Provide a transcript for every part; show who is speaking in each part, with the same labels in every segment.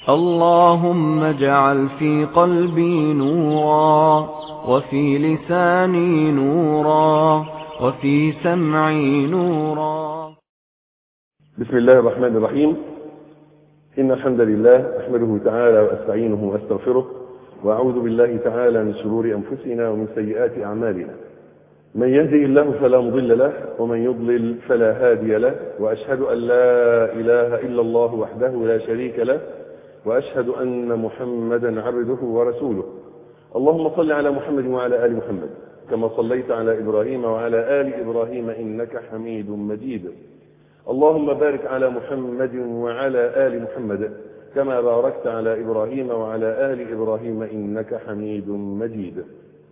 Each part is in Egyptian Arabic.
Speaker 1: اللهم اجعل في قلبي نورا وفي لساني نورا وفي سمعي نورا
Speaker 2: بسم الله الرحمن الرحيم إن الحمد لله أحمده تعالى وأستعينه وأستغفره وأعوذ بالله تعالى من شرور أنفسنا ومن سيئات أعمالنا من يهدي الله فلا مضل له ومن يضلل فلا هادي له وأشهد أن لا إله إلا الله وحده لا شريك له وأشهد أن محمدا عبده ورسوله اللهم صل على محمد وعلى آل محمد كما صليت على إبراهيم وعلى آل إبراهيم إنك حميد مجيد اللهم بارك على محمد وعلى آل محمد كما باركت على إبراهيم وعلى آل إبراهيم إنك حميد مجيد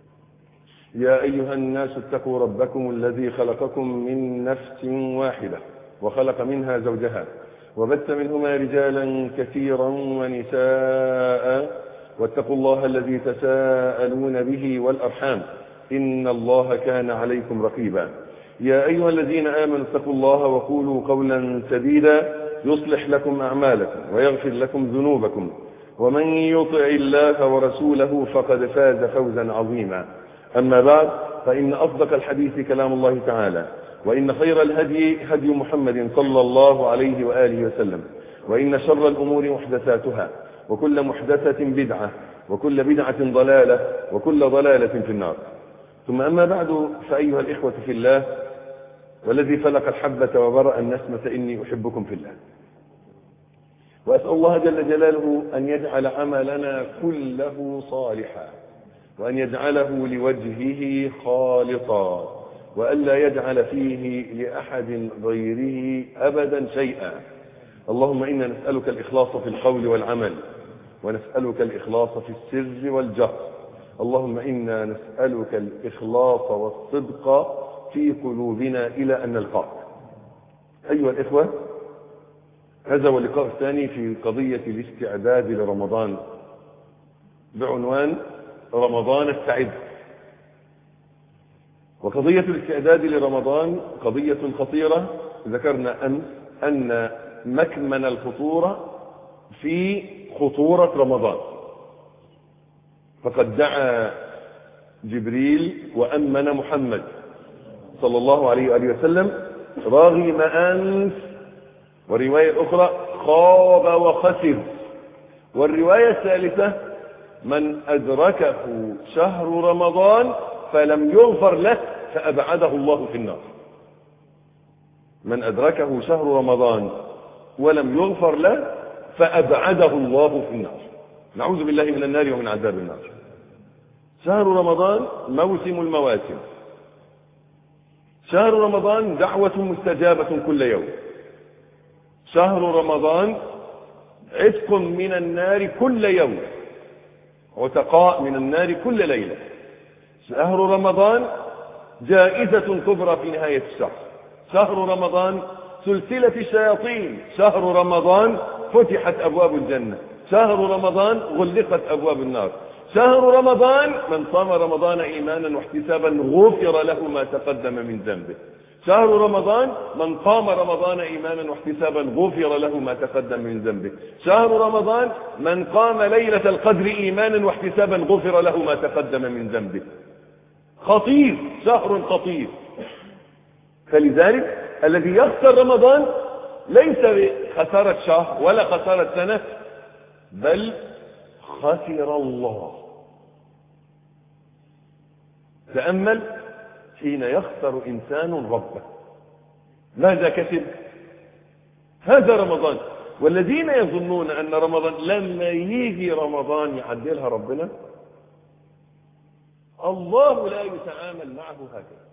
Speaker 2: يا أيها الناس اتقوا ربكم الذي خلقكم من نفس واحدة وخلق منها زوجها وبث منهما رجالا كثيرا ونساء واتقوا الله الذي تساءلون به والأرحام إن الله كان عليكم رقيبا يا أيها الذين آمنوا اتقوا الله وقولوا قولا سديدا يصلح لكم أعمالكم ويغفر لكم ذنوبكم ومن يطع الله ورسوله فقد فاز فوزا عظيما أما بعد فإن أصدق الحديث كلام الله تعالى وإن خير الهدي هدي محمد صلى الله عليه وآله وسلم وإن شر الأمور محدثاتها وكل محدثة بدعة وكل بدعة ضلالة وكل ضلالة في النار ثم أما بعد فأيها الإخوة في الله والذي فلق الحبة وبرأ النسمة إني أحبكم في الله وأسأل الله جل جلاله أن يجعل عملنا كله صالحا وأن يجعله لوجهه خالصا وألا يجعل فيه لأحد غيره أبدا شيئا اللهم إنا نسألك الإخلاص في القول والعمل ونسألك الإخلاص في السر والجهر اللهم إنا نسألك الإخلاص والصدق في قلوبنا إلى أن نلقاك أيها الإخوة هذا هو اللقاء الثاني في قضية الاستعداد لرمضان بعنوان رمضان استعد وقضية الاستعداد لرمضان قضية خطيرة ذكرنا أمس أن مكمن الخطورة في خطورة رمضان فقد دعا جبريل وأمن محمد صلى الله عليه وآله وسلم راغم أنف والرواية الأخرى خاب وخسر والرواية الثالثة من أدركه شهر رمضان فلم يغفر له فأبعده الله في النار من أدركه شهر رمضان ولم يغفر له فأبعده الله في النار نعوذ بالله من النار ومن عذاب النار شهر رمضان موسم المواسم شهر رمضان دعوة مستجابة كل يوم شهر رمضان عتق من النار كل يوم عتقاء من النار كل ليلة شهر رمضان جائزة كبرى في نهاية الشهر شهر رمضان سلسلة الشياطين شهر رمضان فتحت أبواب الجنة شهر رمضان غلقت أبواب النار شهر رمضان من صام رمضان إيمانا واحتسابا غفر له ما تقدم من ذنبه شهر رمضان من قام رمضان إيمانا واحتسابا غفر له ما تقدم من ذنبه شهر رمضان من قام ليلة القدر إيمانا واحتسابا غفر له ما تقدم من ذنبه خطير شهر خطير فلذلك الذي يخسر رمضان ليس خسارة شهر ولا خسارة سنة بل خسر الله تأمل حين يخسر إنسان ربه ماذا كسب هذا رمضان والذين يظنون أن رمضان لما يجي رمضان يعدلها ربنا الله لا يتعامل معه هكذا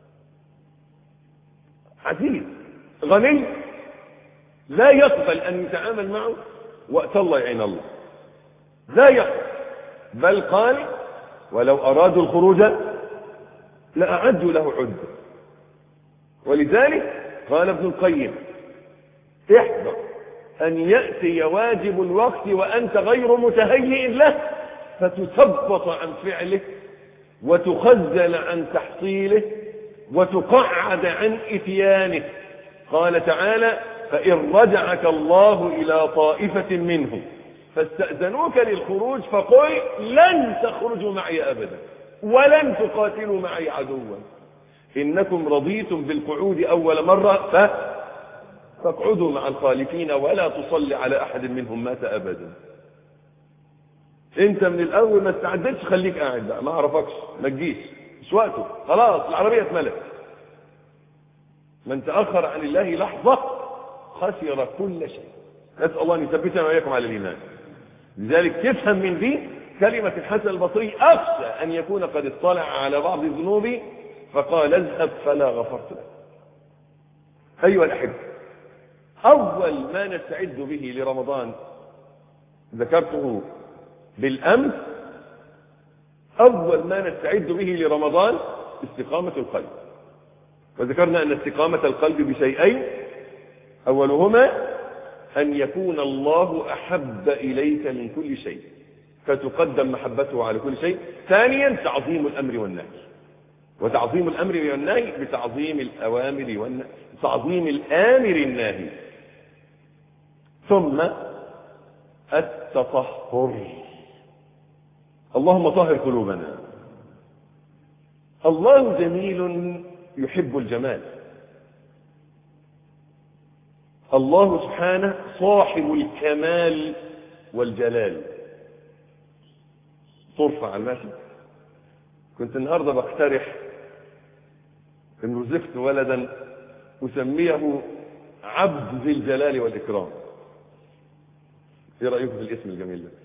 Speaker 2: عزيز غني لا يقبل أن يتعامل معه وقت الله يعين الله لا يقبل بل قال ولو أرادوا الخروج لأعدوا له عدة ولذلك قال ابن القيم احذر أن يأتي واجب الوقت وأنت غير متهيئ له فتثبط عن فعله وتخزل عن تحصيله وتقعد عن إتيانه قال تعالى فإن رجعك الله إلى طائفة منهم فاستأذنوك للخروج فقل لن تخرجوا معي أبدا ولن تقاتلوا معي عدوا إنكم رضيتم بالقعود أول مرة ف... فاقعدوا مع الخالفين ولا تصلي على أحد منهم مات أبدا انت من الاول ما استعدتش خليك قاعد بقى ما اعرفكش ما تجيش مش وقته خلاص العربيه اتملت من تاخر عن الله لحظه خسر كل شيء نسال الله ان يثبتنا واياكم على الايمان لذلك تفهم من دي كلمه الحسن البصري اخشى ان يكون قد اطلع على بعض ذنوبي فقال اذهب فلا غفرت لك ايها الاحبه اول ما نستعد به لرمضان ذكرته بالأمس أول ما نستعد به لرمضان استقامة القلب وذكرنا أن استقامة القلب بشيئين أولهما أن يكون الله أحب إليك من كل شيء فتقدم محبته على كل شيء ثانيا تعظيم الأمر والنهي وتعظيم الأمر والنهي بتعظيم الأوامر والنهي تعظيم الآمر الناهي ثم التطهر اللهم طهر قلوبنا الله جميل يحب الجمال الله سبحانه صاحب الكمال والجلال ترفع الماشي كنت النهارده بقترح ان رزقت ولدا اسميه عبد ذي الجلال والاكرام ايه رايكم في الاسم الجميل ده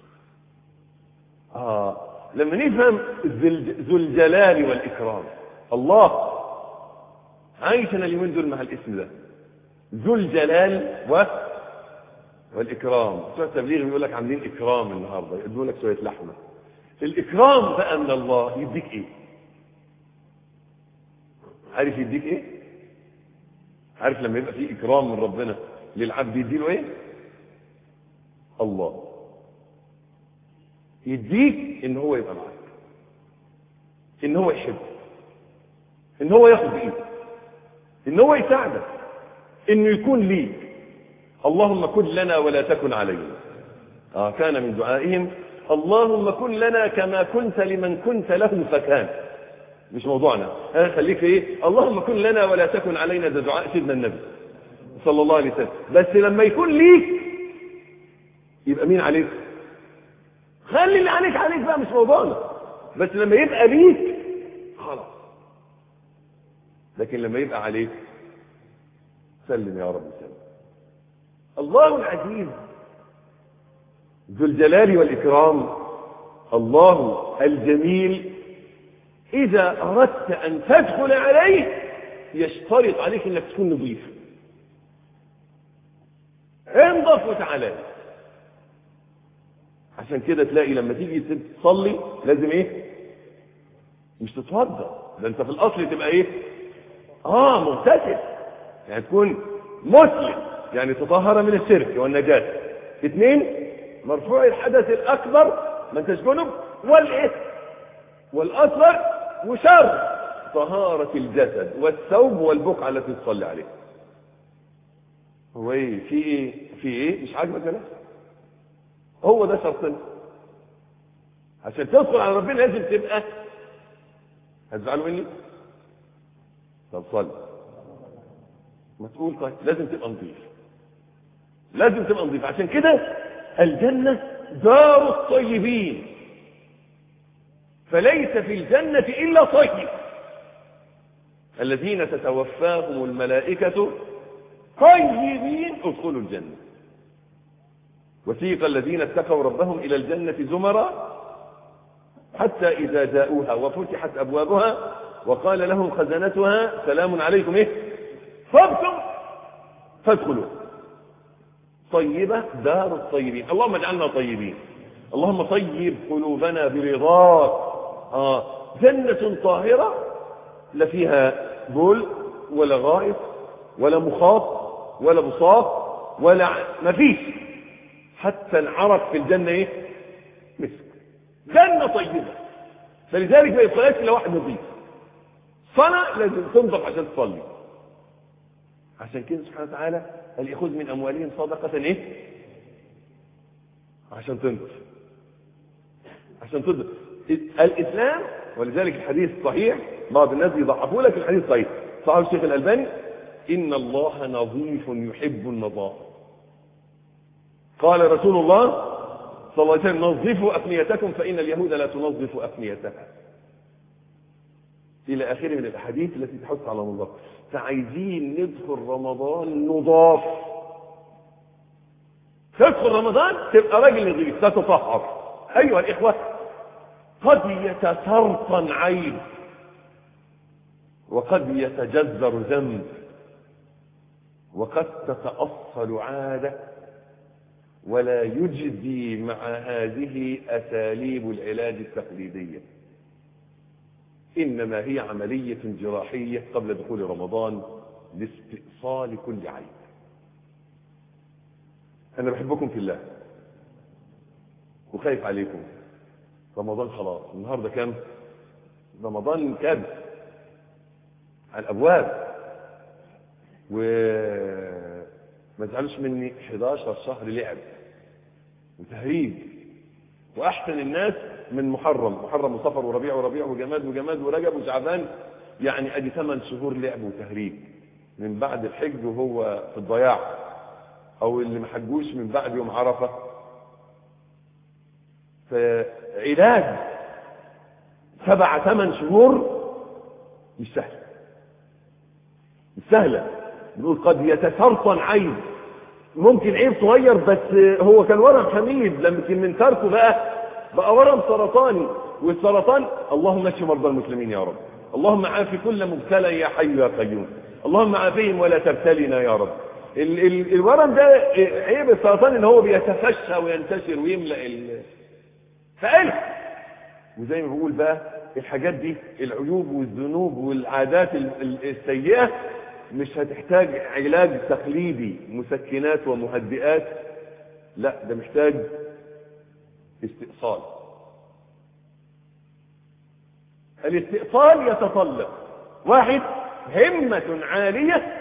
Speaker 2: آه لما نفهم ذو الجلال والإكرام الله عايشنا اليومين دول مع الاسم ده ذو الجلال و والإكرام بتوع التبليغ بيقول لك عاملين إكرام النهارده يقدموا لك شوية لحمة الإكرام بقى من الله يديك إيه؟ عارف يديك إيه؟ عارف لما يبقى في إكرام من ربنا للعبد يديله إيه؟ الله يديك ان هو يبقى معاك ان هو يحبك ان هو ياخد بايدك ان هو يساعدك انه يكون ليك اللهم كن لنا ولا تكن علينا اه كان من دعائهم اللهم كن لنا كما كنت لمن كنت له فكان مش موضوعنا ها خليك في ايه اللهم كن لنا ولا تكن علينا ده دعاء سيدنا النبي صلى الله عليه وسلم بس لما يكون ليك يبقى مين عليك خلي اللي عليك عليك بقى مش موضوعنا بس لما يبقى ليك خلاص لكن لما يبقى عليك سلم يا رب سلم الله العزيز ذو الجلال والإكرام الله الجميل إذا أردت أن تدخل عليه يشترط عليك أنك تكون نظيف انضف وتعالى عشان كده تلاقي لما تيجي تصلي لازم ايه مش تتوضا ده انت في الاصل تبقى ايه اه مغتسل يعني تكون مسلم يعني تطهر من الشرك والنجاسه اثنين مرفوع الحدث الاكبر ما انتش جنب والاثم والاصغر وشر طهارة الجسد والثوب والبقعة التي تصلي عليها هو ايه في ايه في ايه مش عاجبك انا هو ده شرطنا عشان تدخل على ربنا لازم تبقى هتزعلوا مني طب صلي ما تقول طيب لازم تبقى نظيف لازم تبقى نظيف عشان كده الجنة دار الطيبين فليس في الجنة إلا طيب الذين تتوفاهم الملائكة طيبين ادخلوا الجنة وسيق الذين اتقوا ربهم إلى الجنة زمرا حتى إذا جاءوها وفتحت أبوابها وقال لهم خزنتها سلام عليكم إيه فابتم فادخلوا طيبة دار الطيبين اللهم اجعلنا طيبين اللهم طيب قلوبنا برضاك آه. جنة طاهرة لا فيها بول ولا غائط ولا مخاط ولا بساط ولا ما فيش حتى العرق في الجنة ايه مسك جنة طيبة فلذلك ما يبقاش الا واحد نظيف صلاة لازم تنضف عشان تصلي عشان كده سبحانه وتعالى قال ياخذ من اموالهم صدقة ايه عشان تنضف عشان تنضف الاسلام ولذلك الحديث الصحيح بعض الناس يضعفوا لك الحديث الصحيح صحيح الشيخ الالباني ان الله نظيف يحب النظافه قال رسول الله صلى الله عليه وسلم نظفوا افنيتكم فان اليهود لا تنظف افنيتها الى اخره من الاحاديث التي تحث على النظافه فعايزين ندخل رمضان نضاف تدخل رمضان تبقى راجل نظيف تتطهر ايها الاخوه قد يتسرطن عيب وقد يتجذر ذنب وقد تتأصل عادة ولا يجدي مع هذه أساليب العلاج التقليدية إنما هي عملية جراحية قبل دخول رمضان لاستئصال كل عيب أنا بحبكم في الله وخايف عليكم رمضان خلاص النهارده كام رمضان كام على الابواب وما تزعلوش مني 11 شهر لعب وتهريج واحسن الناس من محرم محرم وصفر وربيع وربيع وجماد وجماد ورجب وشعبان يعني ادي ثمان شهور لعب وتهريج من بعد الحج وهو في الضياع او اللي ما حجوش من بعد يوم عرفه فعلاج سبع ثمان شهور مش سهل مش سهله بنقول قد يتسرطن عيب ممكن عيب صغير بس هو كان ورم حميد لكن من تركه بقى بقى ورم سرطاني والسرطان اللهم اشف مرضى المسلمين يا رب اللهم عافي كل مبتلى يا حي يا قيوم اللهم عافيهم ولا تبتلنا يا رب ال ال الورم ده عيب السرطان ان هو بيتفشى وينتشر ويملا ال فقلق وزي ما بقول بقى الحاجات دي العيوب والذنوب والعادات السيئه مش هتحتاج علاج تقليدي مسكنات ومهدئات لا ده محتاج استئصال الاستئصال يتطلب واحد همة عالية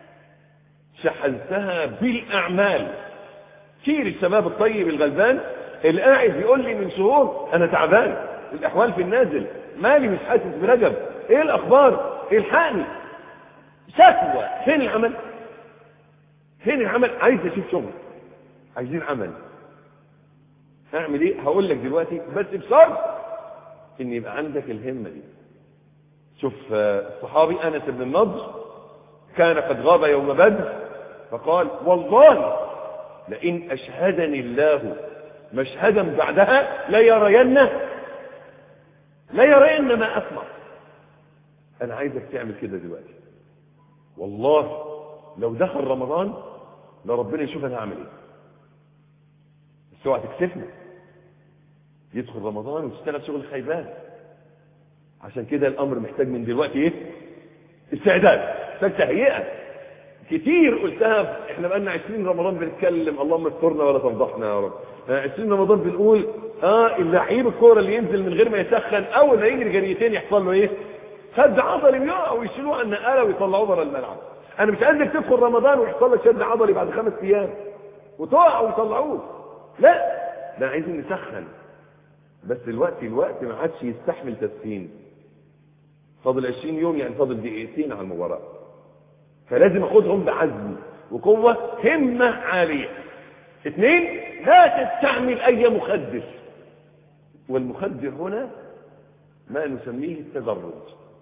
Speaker 2: شحذتها بالأعمال كتير الشباب الطيب الغلبان اللي قاعد يقول لي من شهور أنا تعبان الأحوال في النازل مالي مش حاسس برجب إيه الأخبار الحقني شكوى فين العمل فين العمل عايز اشوف شغل عايزين عمل اعمل ايه هقول لك دلوقتي بس بشرط ان يبقى عندك الهمه دي شوف الصحابي انس بن النضر كان قد غاب يوم بدر فقال والله لئن اشهدني الله مشهدا بعدها لا يرين لا يرين ما اسمع انا عايزك تعمل كده دلوقتي والله لو دخل رمضان لربنا يشوف انا هعمل ايه بس اوعى تكسفنا يدخل رمضان وتشتغل شغل خيبان عشان كده الامر محتاج من دلوقتي ايه استعداد محتاج تهيئه كتير قلتها احنا بقالنا 20 رمضان بنتكلم اللهم استرنا ولا تفضحنا يا رب 20 رمضان بنقول اه اللعيب الكوره اللي ينزل من غير ما يسخن اول ما يجري جريتين يحصل له ايه شد عضلي ويقع ويشيلوه على النقاله ويطلعوه بره الملعب انا مش عايزك تدخل رمضان ويحصل لك شد عضلي بعد خمس ايام وتقع ويطلعوه لا ده عايزين نسخن بس الوقت الوقت ما عادش يستحمل تسخين فاضل 20 يوم يعني فاضل دقيقتين على المباراه فلازم اخدهم بعزم وقوه همه عاليه اثنين لا تستعمل اي مخدر والمخدر هنا ما نسميه التدرج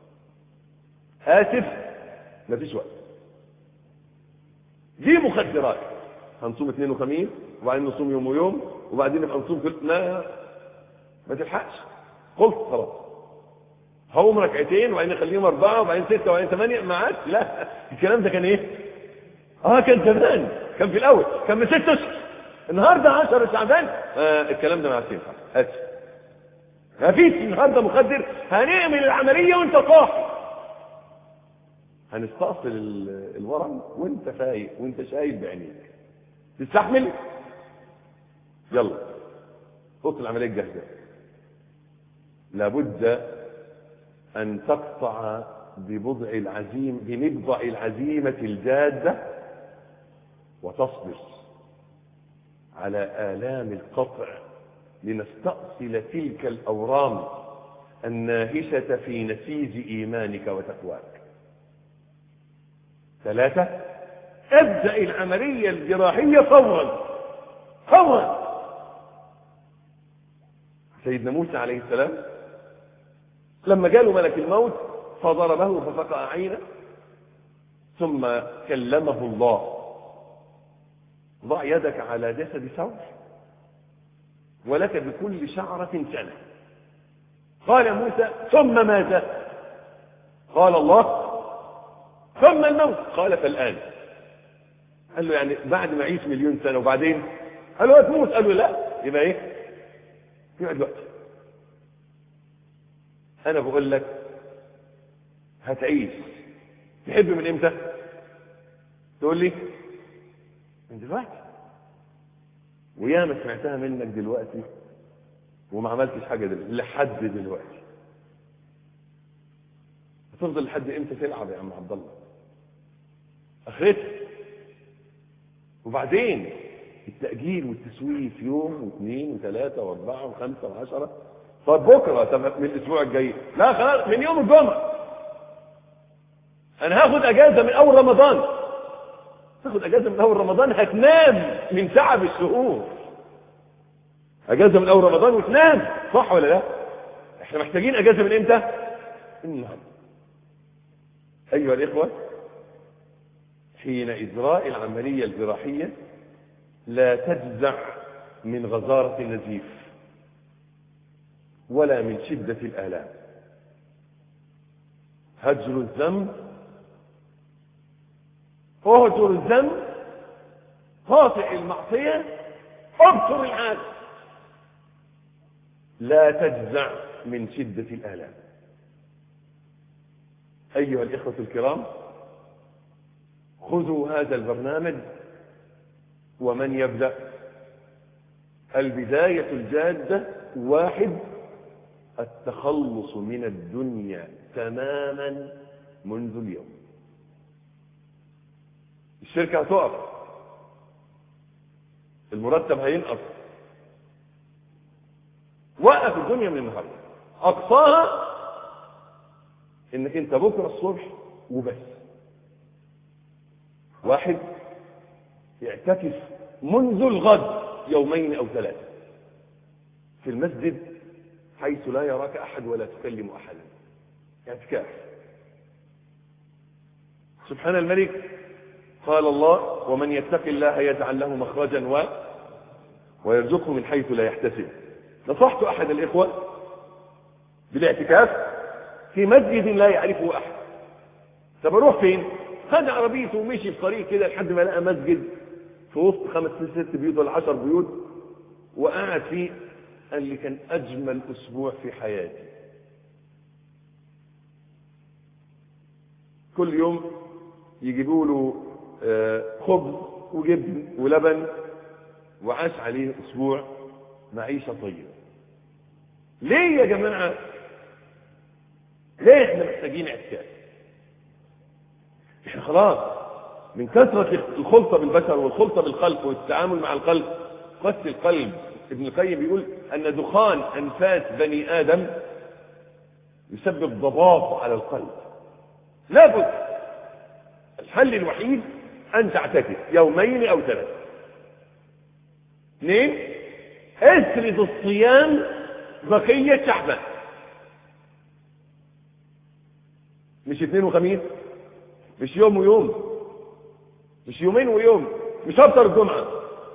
Speaker 2: اسف مفيش وقت دي مخدرات هنصوم اثنين وخميس وبعدين نصوم يوم ويوم وبعدين نبقى نصوم كل لا ما تلحقش قلت خلاص هقوم ركعتين وبعدين نخليهم اربعه وبعدين سته وبعدين ثمانيه ما عادش لا الكلام ده كان ايه؟ اه كان زمان كان في الاول كان من ست اشهر النهارده 10 شعبان آه الكلام ده ما عادش ينفع هات ما فيش النهارده مخدر هنعمل العمليه وانت صاحي هنستأصل الورم وانت فايق وانت شايف بعينيك تستحمل يلا خط العمليه الجاهزه لابد ان تقطع ببضع العزيم بمبضع العزيمه الجاده وتصبر على آلام القطع لنستأصل تلك الأورام الناهشة في نسيج إيمانك وتقواك ثلاثة ابدأ العملية الجراحية فورا فورا سيدنا موسى عليه السلام لما جاله ملك الموت فضربه ففقع عينه ثم كلمه الله ضع يدك على جسد ثور ولك بكل شعرة سنة قال موسى ثم ماذا قال الله ثم الموت قال فالآن قال له يعني بعد ما اعيش مليون سنة وبعدين قال له هتموت قال له لا يبقى ايه يقعد وقت انا بقول لك هتعيش تحب من امتى تقول لي من دلوقتي وياما سمعتها منك دلوقتي وما عملتش حاجه دلوقتي لحد دلوقتي هتفضل لحد امتى تلعب يا عم عبد الله اخرتها وبعدين التأجيل والتسويف يوم واثنين وثلاثة واربعة وخمسة وعشرة طب بكرة طب من الأسبوع الجاي لا خلاص من يوم الجمعة أنا هاخد أجازة من أول رمضان تاخد أجازة من أول رمضان هتنام من تعب الشهور أجازة من أول رمضان وتنام صح ولا لا؟ إحنا محتاجين أجازة من إمتى؟ النهارده أيها الإخوة حين إجراء العملية الجراحية لا تجزع من غزارة النزيف ولا من شدة الآلام هجر الذنب اهجر الذنب قاطع المعصية ابصر العاد لا تجزع من شدة الآلام أيها الإخوة الكرام خذوا هذا البرنامج ومن يبدأ البداية الجادة واحد التخلص من الدنيا تماما منذ اليوم الشركة هتقف المرتب هينقص وقف الدنيا من النهارده اقصاها انك انت بكره الصبح وبس واحد يعتكف منذ الغد يومين او ثلاثه في المسجد حيث لا يراك احد ولا تكلم احدا اعتكاف سبحان الملك قال الله ومن يتق الله يجعل له مخرجا و ويرزقه من حيث لا يحتسب نصحت احد الاخوه بالاعتكاف في مسجد لا يعرفه احد طب اروح فين خد عربيته ومشي في طريق كده لحد ما لقى مسجد في وسط خمس ست بيوت ولا عشر بيوت وقعد فيه قال لي كان اجمل اسبوع في حياتي كل يوم يجيبوا له خبز وجبن ولبن وعاش عليه اسبوع معيشه طيبه ليه يا جماعه ليه احنا محتاجين اعتكاف احنا خلاص من كثرة الخلطة بالبشر والخلطة بالخلق والتعامل مع الخلق قسي القلب ابن القيم بيقول أن دخان أنفاس بني آدم يسبب ضباب على القلب لابد الحل الوحيد أن تعتكف يومين أو ثلاثة اثنين اسرد الصيام بقية شعبان مش اثنين وخميس مش يوم ويوم مش يومين ويوم مش افطر الجمعه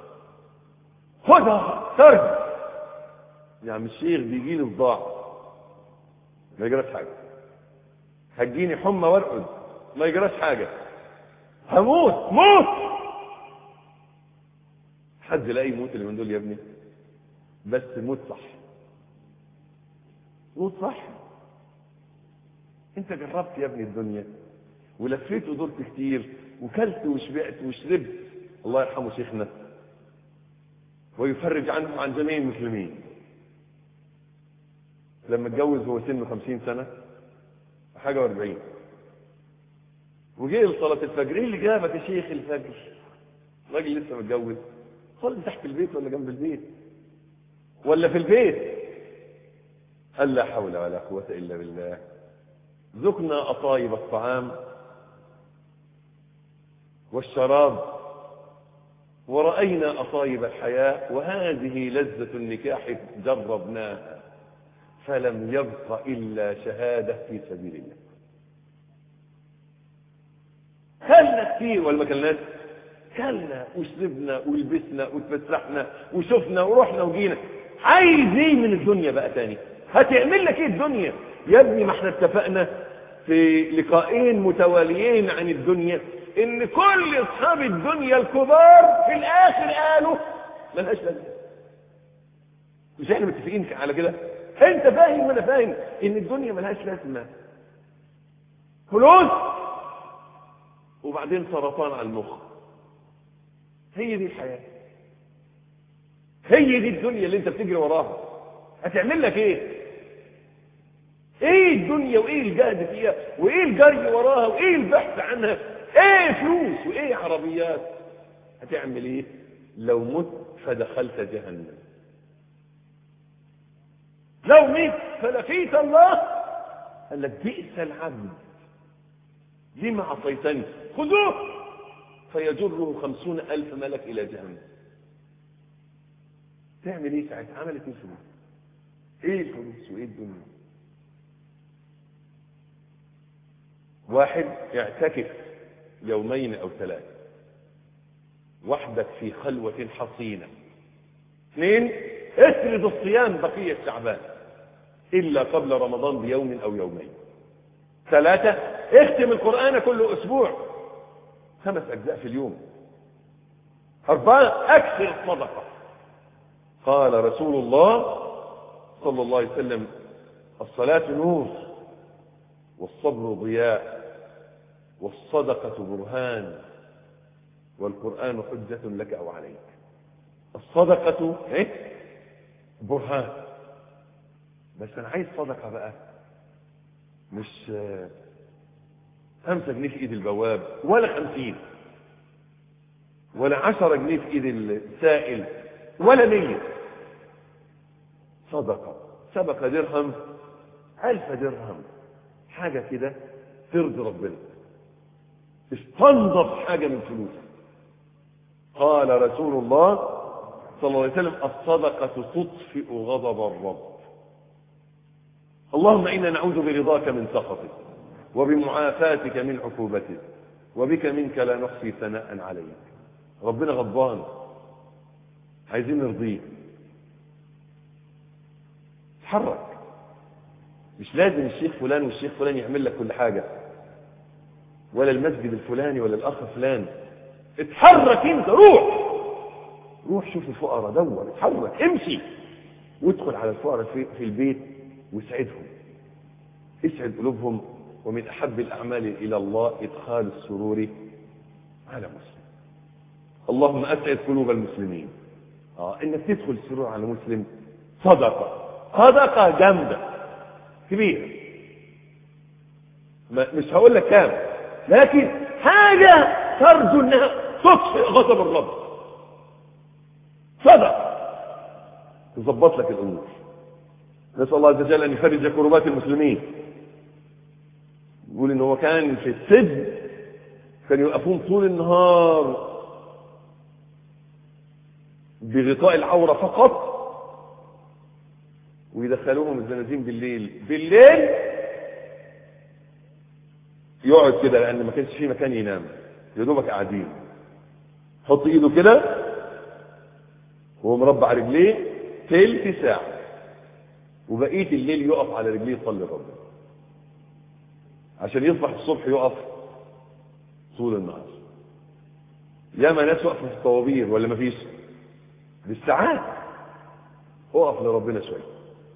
Speaker 2: خدها سرد يا عم الشيخ بيجي لي صداع ما يجراش حاجه هتجيني حمى وارقد ما يجراش حاجه هموت موت حد لاقي يموت اللي من دول يا ابني بس موت صح موت صح انت جربت يا ابني الدنيا ولفيت ودرت كتير وكلت وشبعت وشربت الله يرحمه شيخنا ويفرج عنه عن جميع المسلمين لما اتجوز هو سنه خمسين سنة حاجة واربعين وجه لصلاة الفجر ايه اللي جابك يا شيخ الفجر راجل لسه متجوز صلي تحت البيت ولا جنب البيت ولا في البيت قال لا حول ولا قوة إلا بالله ذقنا أطايب الطعام والشراب ورأينا أطايب الحياة وهذه لذة النكاح جربناها فلم يبق إلا شهادة في سبيل الله كلنا كتير ولا ما كلناش كلنا وشربنا ولبسنا وتفسحنا وشفنا ورحنا وجينا عايز ايه من الدنيا بقى تاني هتعمل لك ايه الدنيا يا ابني ما احنا اتفقنا في لقاءين متواليين عن الدنيا ان كل اصحاب الدنيا الكبار في الاخر قالوا ملهاش لازمه مش احنا متفقين على كده انت فاهم وانا فاهم ان الدنيا ملهاش لازمه فلوس وبعدين سرطان على المخ هي دي الحياه هي دي الدنيا اللي انت بتجري وراها هتعمل لك ايه ايه الدنيا وايه الجهد فيها وايه الجري وراها وايه البحث عنها ايه فلوس وايه عربيات هتعمل ايه لو مت فدخلت جهنم لو مت فلقيت الله قال لك بئس العبد لما عصيتني خذوه فيجره خمسون ألف ملك إلى جهنم تعمل ايه ساعتها عملت ايه الفلوس ايه الفلوس وايه الدنيا واحد اعتكف يومين او ثلاثة وحدك في خلوة حصينة اثنين اسرد الصيام بقية شعبان الا قبل رمضان بيوم او يومين ثلاثة اختم القرآن كل اسبوع خمس اجزاء في اليوم اربعة اكثر الصدقة قال رسول الله صلى الله عليه وسلم الصلاة نور والصبر ضياء والصدقة برهان والقرآن حجة لك أو عليك الصدقة ايه برهان بس أنا عايز صدقة بقى مش خمسة جنيه في إيد البواب ولا خمسين ولا عشرة جنيه في إيد السائل ولا مية صدقة سبق درهم ألف درهم حاجة كده ترضي ربنا استنضف حاجة من فلوسك قال رسول الله صلى الله عليه وسلم الصدقة تطفئ غضب الرب اللهم إنا نعوذ برضاك من سخطك وبمعافاتك من عقوبتك وبك منك لا نحصي ثناء عليك ربنا غضبان عايزين نرضيه اتحرك مش لازم الشيخ فلان والشيخ فلان يعمل لك كل حاجة ولا المسجد الفلاني ولا الأخ فلان اتحرك انت روح روح شوف الفقراء دور اتحرك امشي وادخل على الفقراء في, في البيت واسعدهم اسعد قلوبهم ومن أحب الأعمال إلى الله إدخال السرور على مسلم اللهم أسعد قلوب المسلمين آه إنك تدخل السرور على مسلم صدقة صدقة جامدة كبيرة مش هقول لك كام لكن حاجة ترجو انها تطفئ غضب الرب صدق تظبط لك الامور نسال الله عز وجل ان يفرج كربات المسلمين يقول ان هو كان في السجن كانوا يقفون طول النهار بغطاء العورة فقط ويدخلوهم الزنازين بالليل بالليل يقعد كده لان ما كانش فيه مكان ينام يا دوبك قاعدين حط ايده كده وهو مربع رجليه تلت ساعة وبقية الليل يقف على رجليه يصلي ربنا عشان يصبح الصبح يقف طول النهار ياما ناس واقفه في الطوابير ولا مفيش بالساعات اقف لربنا شويه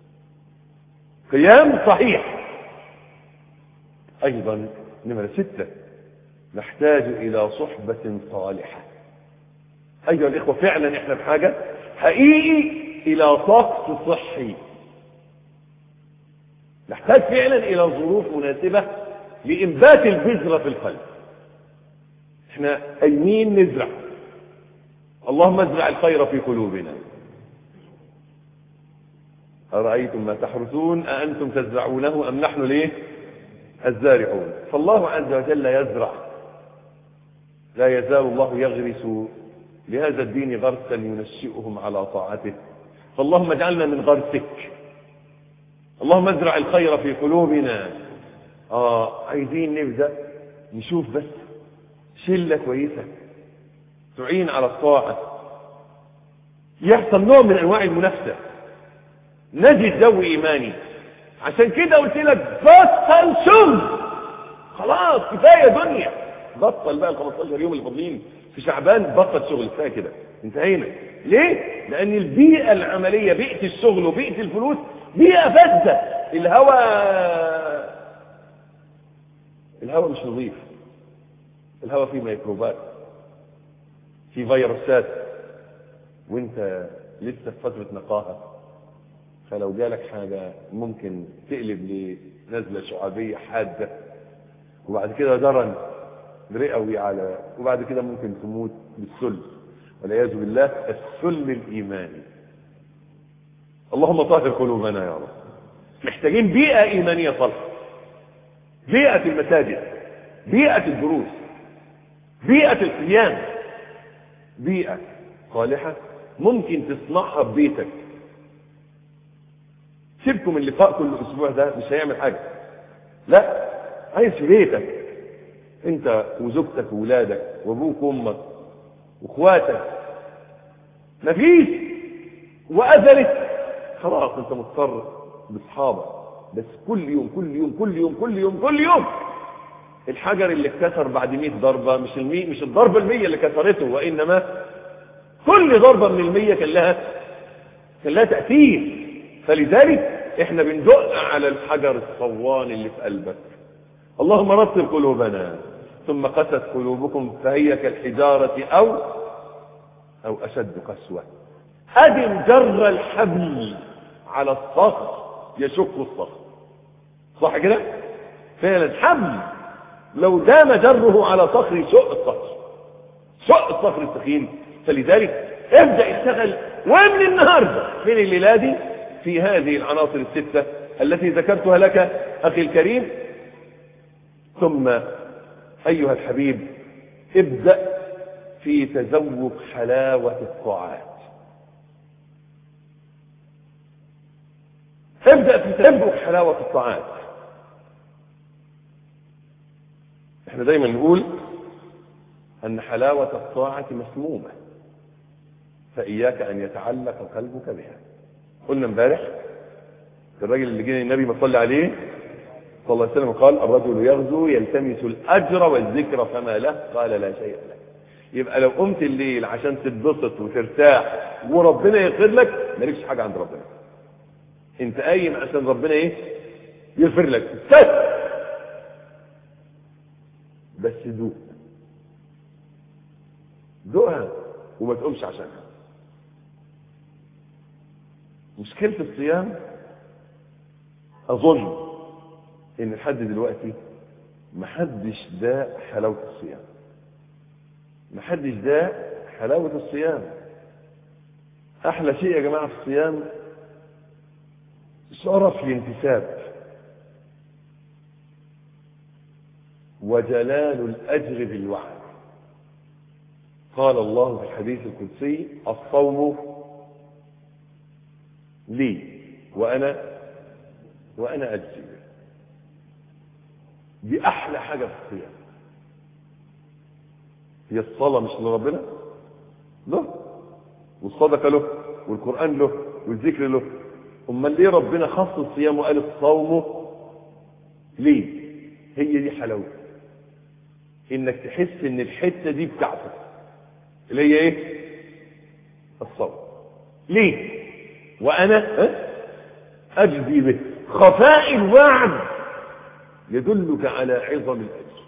Speaker 2: قيام صحيح ايضا نمرة ستة نحتاج الى صحبة صالحة ايها الاخوة فعلا احنا بحاجة حقيقي الى طقس صحي نحتاج فعلا الى ظروف مناسبة لانبات البذرة في القلب احنا قايمين نزرع اللهم ازرع الخير في قلوبنا أرأيتم ما تحرثون أأنتم تزرعونه أم نحن ليه الزارعون فالله عز وجل يزرع لا يزال الله يغرس لهذا الدين غرسا ينشئهم على طاعته فاللهم اجعلنا من غرسك اللهم ازرع الخير في قلوبنا اه عايزين نبدا نشوف بس شله كويسه تعين على الطاعه يحصل نوع من انواع المنافسه نجد جو ايماني عشان كده قلت لك بطل شغل خلاص كفايه دنيا بطل بقى ال 15 يوم اللي فاضلين في شعبان بطل شغل كفايه كده انتهينا ليه؟ لان البيئه العمليه بيئه الشغل وبيئه الفلوس بيئه فاسده الهواء الهواء مش نظيف الهواء فيه ميكروبات فيه فيروسات وانت لسه في فتره نقاهه فلو جالك حاجه ممكن تقلب لنزله شعابيه حاده وبعد كده درن رئوي على وبعد كده ممكن تموت بالسل والعياذ بالله السل الايماني اللهم طهر قلوبنا يا رب محتاجين بيئه ايمانيه صالحه بيئه المساجد بيئه الدروس بيئه القيام بيئه صالحه ممكن تصنعها في بيتك سيبكم اللقاء كل اسبوع ده مش هيعمل حاجه لا عايز في بيتك انت وزوجتك وولادك وابوك وامك واخواتك مفيش واذلت خلاص انت مضطر باصحابك بس كل يوم كل يوم كل يوم كل يوم كل يوم الحجر اللي اتكسر بعد 100 ضربه مش المي مش الضربه المية اللي كسرته وانما كل ضربه من المية كان لها كان لها تاثير فلذلك احنا بندق على الحجر الصوان اللي في قلبك اللهم رتب قلوبنا ثم قست قلوبكم فهي كالحجارة أو أو أشد قسوة أدم جر الحبل على الصخر يشق الصخر صح كده فعلا حبل لو دام جره على صخر يشق الصخر شق الصخر الثقيل فلذلك ابدأ اشتغل ومن النهاردة من الليلة دي في هذه العناصر الستة التي ذكرتها لك أخي الكريم ثم أيها الحبيب ابدأ في تذوق حلاوة الطاعات ابدأ في تذوق حلاوة الطاعات احنا دايما نقول أن حلاوة الطاعة مسمومة فإياك أن يتعلق قلبك بها قلنا امبارح الراجل اللي جه النبي ما صلى عليه صلى الله عليه وسلم قال الرجل يغزو يلتمس الاجر والذكر فما له قال لا شيء له يبقى لو قمت الليل عشان تتبسط وترتاح وربنا يغفر لك مالكش حاجه عند ربنا انت قايم عشان ربنا ايه يغفر لك بس بس دوق دوقها وما تقومش عشانها مشكله الصيام اظن ان لحد دلوقتي محدش داق حلاوة الصيام محدش داق حلاوة الصيام احلى شيء يا جماعة في الصيام شرف الانتساب وجلال الاجر بالوعد قال الله في الحديث القدسي الصوم لي وانا وانا اجزي به دي احلى حاجه في الصيام هي الصلاه مش لربنا له والصدقه له والقران له والذكر له امال ليه ربنا خص الصيام وقال الصوم ليه هي دي حلاوته انك تحس ان الحته دي بتاعتك اللي هي ايه الصوم ليه وانا ها؟ اجزي به خفاء الوعد يدلك على عظم الاجر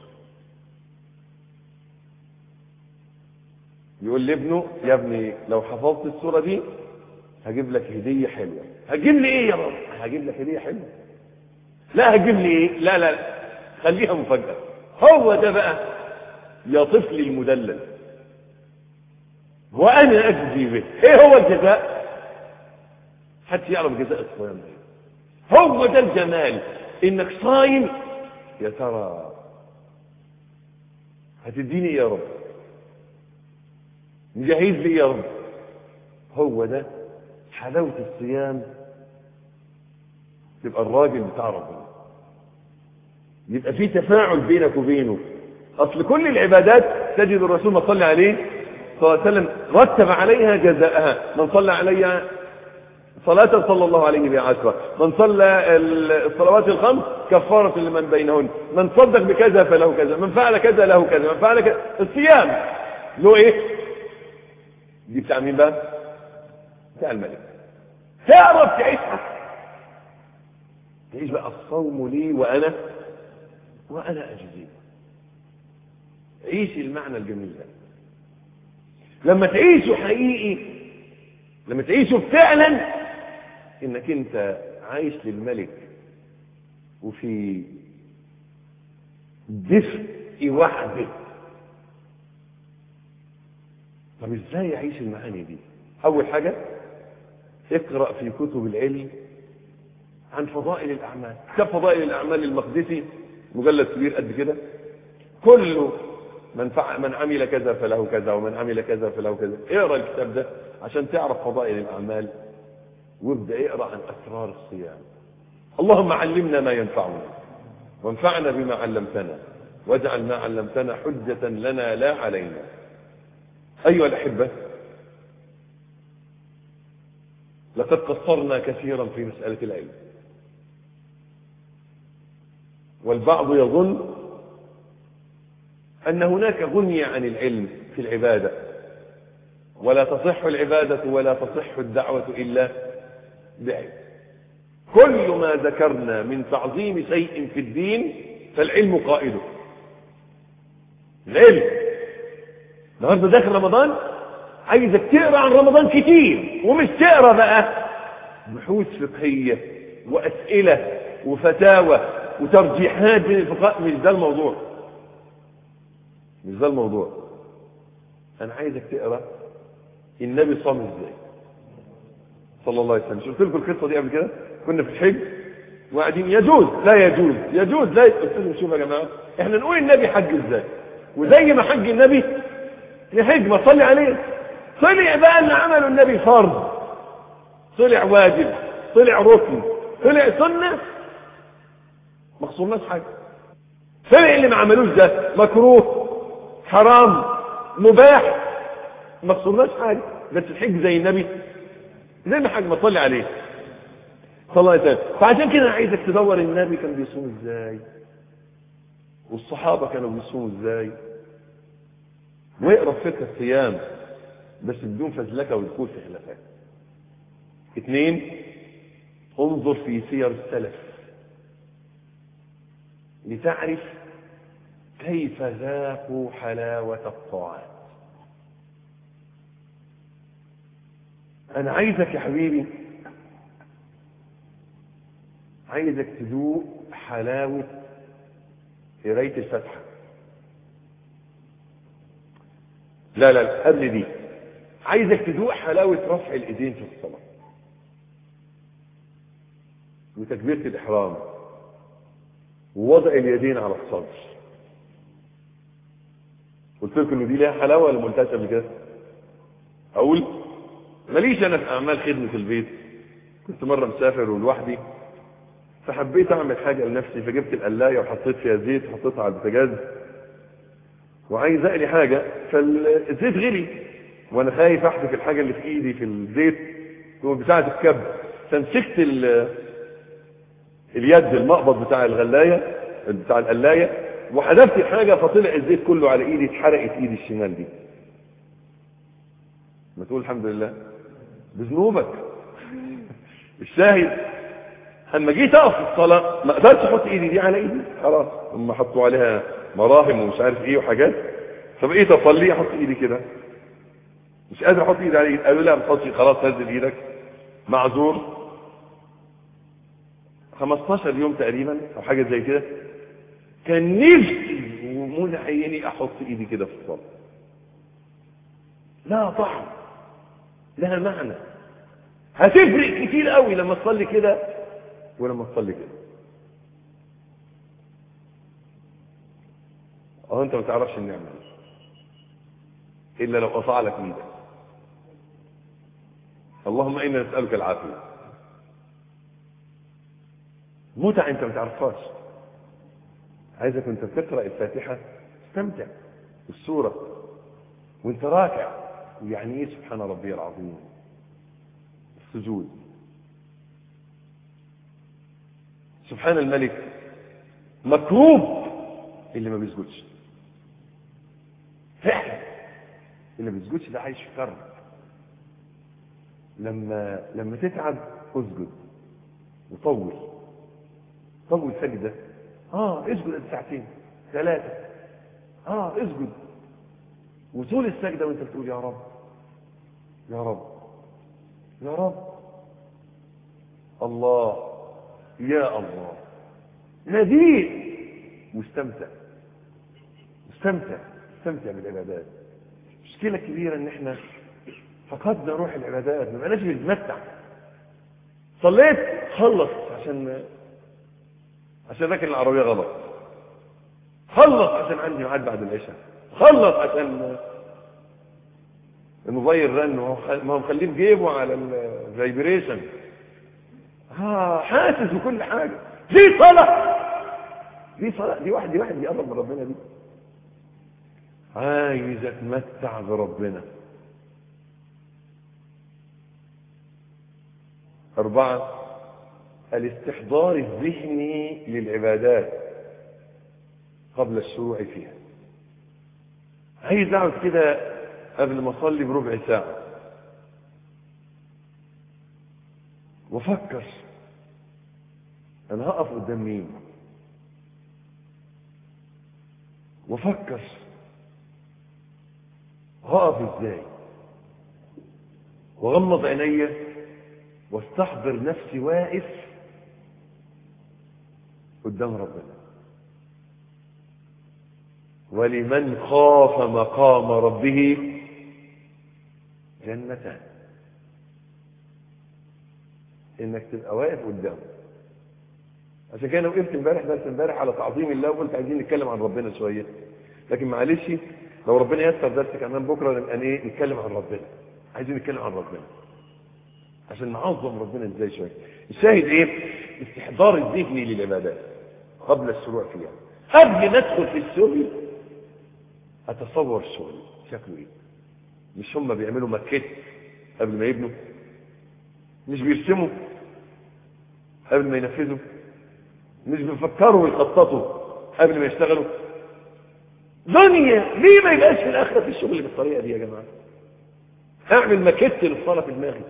Speaker 2: يقول لابنه يا ابني لو حفظت السوره دي هجيب لك هديه حلوه هتجيب لي ايه يا رب هجيب لك هديه حلوه لا هتجيب لي ايه لا لا لا خليها مفاجاه هو ده بقى يا طفلي المدلل وأنا أجزي به إيه هو الجزاء حد يعرف جزاء الصيام ده هو ده الجمال إنك صايم يا ترى هتديني إيه يا رب مجهز لي يا رب هو ده حلاوة الصيام تبقى الراجل بتاع ربنا يبقى في تفاعل بينك وبينه اصل كل العبادات تجد الرسول ما صلى عليه صلى الله عليه وسلم رتب عليها جزاءها من صلى عليها صلاة صلى الله عليه بها عشرة من صلى الصلوات الخمس كفارة لمن بينهن من صدق بكذا فله كذا من فعل كذا له كذا من فعل كذا الصيام له ايه دي بتاع مين بقى بتاع الملك تعرف تعيشها تعيش بقى الصوم لي وانا وانا اجزيه عيش المعنى الجميل ده لما تعيشه حقيقي لما تعيشه فعلا انك انت عايش للملك وفي دفء وحده طب ازاي يعيش المعاني دي اول حاجة اقرأ في كتب العلم عن فضائل الاعمال كتاب فضائل الاعمال المقدسي مجلد كبير قد كده كله من فع... من عمل كذا فله كذا ومن عمل كذا فله كذا اقرا الكتاب ده عشان تعرف فضائل الاعمال وابدا اقرا عن اسرار الصيام اللهم علمنا ما ينفعنا وانفعنا بما علمتنا واجعل ما علمتنا حجة لنا لا علينا أيها الأحبة لقد قصرنا كثيرا في مسألة العلم والبعض يظن أن هناك غنية عن العلم في العبادة ولا تصح العبادة ولا تصح الدعوة إلا بعلم كل ما ذكرنا من تعظيم شيء في الدين فالعلم قائده العلم النهارده داخل رمضان عايزك تقرا عن رمضان كتير ومش تقرا بقى بحوث فقهيه واسئله وفتاوى وترجيحات بين الفقهاء مش ده الموضوع مش ده الموضوع انا عايزك تقرا النبي صام ازاي صلى الله عليه وسلم شفت لكم القصه دي قبل كده كنا في الحج وقاعدين يجوز لا يجوز يجوز لا قلت لهم شوفوا يا جماعه احنا نقول النبي حج ازاي وزي ما حج النبي نحج ما صلي عليه طلع بقى اللي عمله النبي فرض طلع واجب طلع ركن طلع سنه ما خصمناش حاجه طلع اللي ما عملوش ده مكروه حرام مباح ما خصمناش حاجه بس الحج زي النبي زي ما حج ما صلي عليه صلى الله عليه وسلم فعشان كده عايزك تدور النبي كان بيصوم ازاي والصحابه كانوا بيصوموا ازاي واقرا في فقه الصيام بس بدون فزلكه ودخول في خلافات اثنين انظر في سير السلف لتعرف كيف ذاقوا حلاوة الطاعات انا عايزك يا حبيبي عايزك تذوق حلاوة قراية الفاتحة لا لا قبل دي عايزك تذوق حلاوة رفع الايدين في الصلاة وتكبيرة الإحرام ووضع اليدين على الصدر قلت لكم ان دي ليها حلاوة ولا ما قلتهاش قبل كده؟ أقول ماليش أنا في أعمال خدمة البيت كنت مرة مسافر ولوحدي فحبيت أعمل حاجة لنفسي فجبت القلاية وحطيت فيها زيت وحطيتها على البوتاجاز وعايز اقلي حاجة فالزيت غلي وانا خايف احذف الحاجة اللي في ايدي في الزيت هو بتاعة الكب فمسكت اليد المقبض بتاع الغلاية بتاع القلاية وحذفت الحاجة فطلع الزيت كله على ايدي اتحرقت ايدي الشمال دي ما تقول الحمد لله بذنوبك الشاهد اما جيت اقف في الصلاة ما قدرتش احط ايدي دي على ايدي خلاص هم حطوا عليها مراهم ومش عارف ايه وحاجات فبقيت اصلي احط ايدي كده مش قادر احط ايدي على ايدي قالوا لا ما تحطش خلاص نزل ايدك معذور 15 يوم تقريبا او حاجه زي كده كان نفسي ومنع عيني احط ايدي كده في الصلاه لها طعم لها معنى هتفرق كتير قوي لما تصلي كده ولما تصلي كده اه انت ما تعرفش النعمه دي الا لو قطع لك ايدك اللهم انا نسالك العافيه متعه انت ما تعرفهاش عايزك وانت بتقرا الفاتحه استمتع بالسوره وانت راكع ويعني ايه سبحان ربي العظيم السجود سبحان الملك مكروب اللي ما بيسجدش فعلا اللي ما بيسجدش ده عايش في كرب لما لما تتعب اسجد وطول طول سجدة اه اسجد قد ساعتين ثلاثة اه اسجد وطول السجدة وانت بتقول يا رب يا رب يا رب الله يا الله ناديه واستمتع استمتع استمتع بالعبادات مشكلة كبيرة ان احنا فقدنا روح العبادات ما بقناش بنتمتع صليت خلص عشان عشان راكن العربية غلط خلص عشان عندي ميعاد بعد العشاء خلص عشان الموبايل رن ما هو مخليه في جيبه على الفايبريشن ها حاسس بكل حاجة دي صلاة دي صلاة دي واحد دي واحد بيقرب من ربنا دي عايز اتمتع بربنا أربعة الاستحضار الذهني للعبادات قبل الشروع فيها عايز اقعد كده قبل ما اصلي بربع ساعة وافكر انا هقف قدام مين وافكر هقف ازاي واغمض عيني واستحضر نفسي واقف قدام ربنا ولمن خاف مقام ربه جنتان انك تبقى واقف قدامه عشان كده انا وقفت امبارح بس امبارح على تعظيم الله وقلت عايزين نتكلم عن ربنا شويه لكن معلش لو ربنا يسر درس كمان بكره نبقى ايه نتكلم عن ربنا عايزين نتكلم عن ربنا عشان نعظم ربنا ازاي شويه الشاهد ايه استحضار الذهني للعبادات قبل الشروع فيها قبل ما ادخل في الشغل اتصور الشغل شكله ايه مش هم بيعملوا مكيت قبل ما يبنوا مش بيرسموا قبل ما ينفذوا مش بيفكروا ويخططوا قبل ما يشتغلوا دنيا ليه ما يبقاش في الاخره في الشغل بالطريقه دي يا جماعه اعمل ماكيت للصلاه في دماغي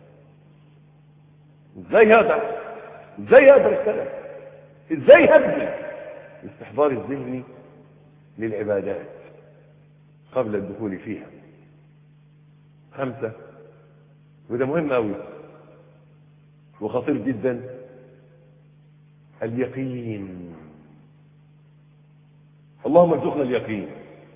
Speaker 2: ازاي هقدر ازاي اقدر اشتغل ازاي هبني الاستحضار الذهني للعبادات قبل الدخول فيها خمسة وده مهم قوي وخطير جدا اليقين اللهم ارزقنا اليقين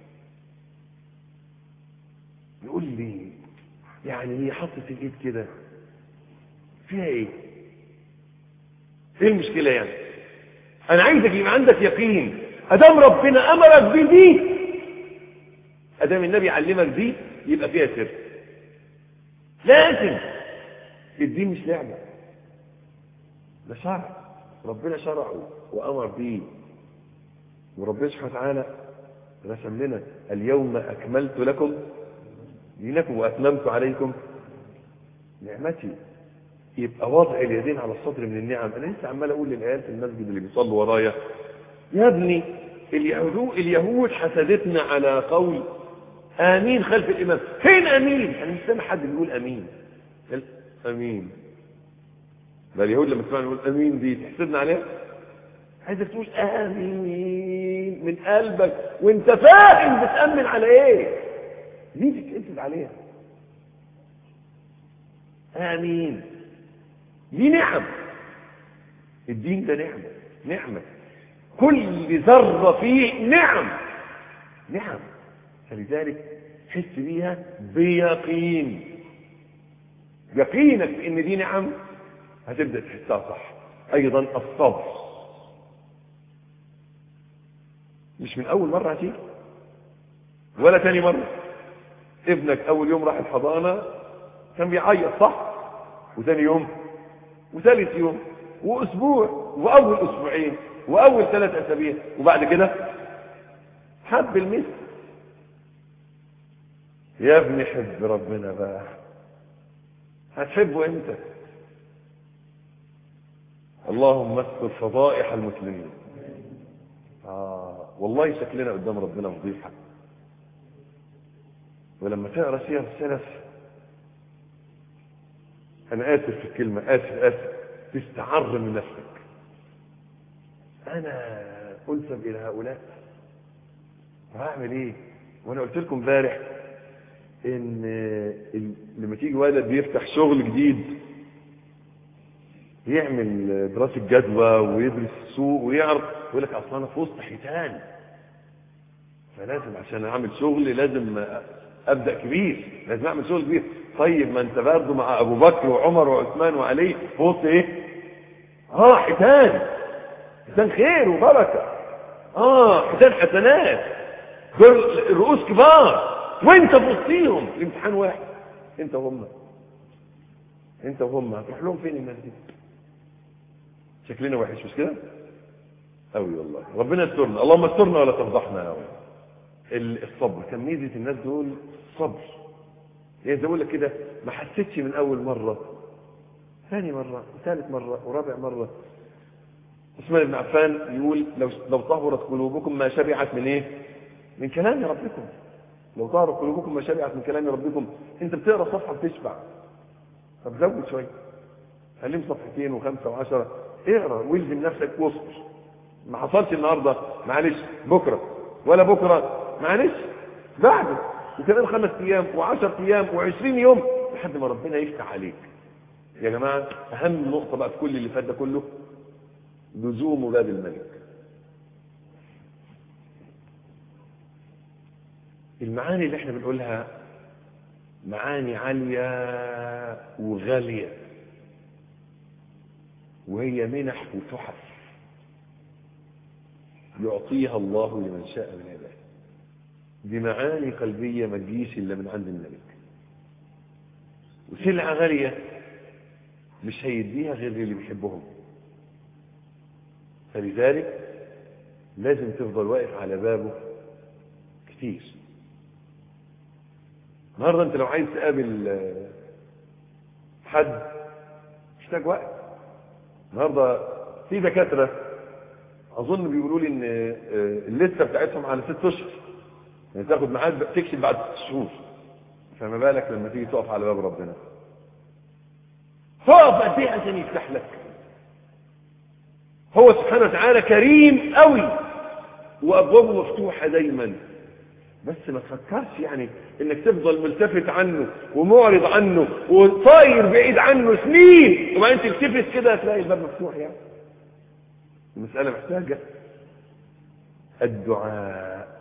Speaker 2: يقول لي يعني هي حطت الايد كده فيها ايه ايه المشكله يعني انا عايزك يبقى عندك يقين ادام ربنا امرك بدي ادام النبي علمك دي يبقى فيها سر لازم الدين مش لعبه ده شرع ربنا شرعه وامر بيه وربنا سبحانه وتعالى رسم لنا اليوم اكملت لكم دينكم واتممت عليكم نعمتي يبقى وضع اليدين على الصدر من النعم انا لسه عمال اقول للعيال في المسجد اللي بيصلوا ورايا يا ابني اليهود اليهود حسدتنا على قول امين خلف الامام فين امين انا مش سامع حد بيقول امين امين ده اليهود لما تسمعنا نقول امين دي تحسدنا عليها عايزك تقول امين من قلبك وانت فاهم بتامن على ايه ليه تتحسد عليها امين دي نعم الدين ده نعمة نعمة كل ذرة فيه نعم نعم فلذلك تحس بيها بيقين يقينك بان دي نعم هتبدا تحسها صح ايضا الصبر مش من اول مره هتيجي ولا تاني مره ابنك اول يوم راح الحضانه كان بيعيط صح وتاني يوم وثالث يوم واسبوع واول اسبوعين واول ثلاث اسابيع وبعد كده حب المثل يا ابني حب ربنا بقى هتحبه امتى اللهم استر فضائح المسلمين آه والله شكلنا قدام ربنا فضيحة ولما تقرا سير السلف انا اسف في الكلمة اسف اسف تستعر من نفسك انا انسب الى هؤلاء هعمل ايه وانا قلت لكم امبارح ان لما تيجي ولد بيفتح شغل جديد يعمل دراسة جدوى ويدرس السوق ويعرف يقول لك اصلا انا في وسط حيتان فلازم عشان اعمل شغل لازم ابدا كبير لازم اعمل شغل كبير طيب ما انت برضه مع ابو بكر وعمر وعثمان وعلي في وسط ايه اه حيتان حيتان خير وبركه اه حيتان حسنات دول رؤوس كبار وانت في وسطيهم الامتحان واحد انت وهم انت وهم هتروح لهم فين الناس دي شكلنا وحش مش كده قوي والله ربنا يسترنا اللهم استرنا ولا تفضحنا يا رب الصبر كان ميزه الناس دول صبر يعني زي بقول لك كده ما حسيتش من اول مره ثاني مره وثالث مره ورابع مره عثمان بن عفان يقول لو لو طهرت قلوبكم ما شبعت من ايه من كلام ربكم لو طهرت قلوبكم ما شبعت من كلام ربكم انت بتقرا صفحه بتشبع طب زود شويه خليهم صفحتين وخمسه وعشره اقرا والزم نفسك واصبر ما حصلش النهارده معلش بكره ولا بكره معلش بعده وكمان خمس ايام وعشر ايام وعشرين يوم لحد ما ربنا يفتح عليك يا جماعه اهم نقطه بقى في كل اللي فات ده كله لزوم باب الملك المعاني اللي احنا بنقولها معاني عالية وغالية وهي منح وتحف يعطيها الله لمن شاء من عباده دي معاني قلبية ما تجيش إلا من عند الملك وسلعة غالية مش هيديها غير اللي بيحبهم فلذلك لازم تفضل واقف على بابه كتير النهارده انت لو عايز تقابل حد محتاج وقت النهارده في دكاتره اظن بيقولوا لي ان اللسته بتاعتهم على ست اشهر يعني تاخد ميعاد تكشف بعد ست شهور فما بالك لما تيجي تقف على باب ربنا تقف قد ايه عشان يفتح لك هو سبحانه وتعالى كريم قوي وابوابه مفتوحه دايما بس ما تفكرش يعني انك تفضل ملتفت عنه ومعرض عنه وطاير بعيد عنه سنين وبعدين تلتفت كده هتلاقي الباب مفتوح يعني المسألة محتاجة الدعاء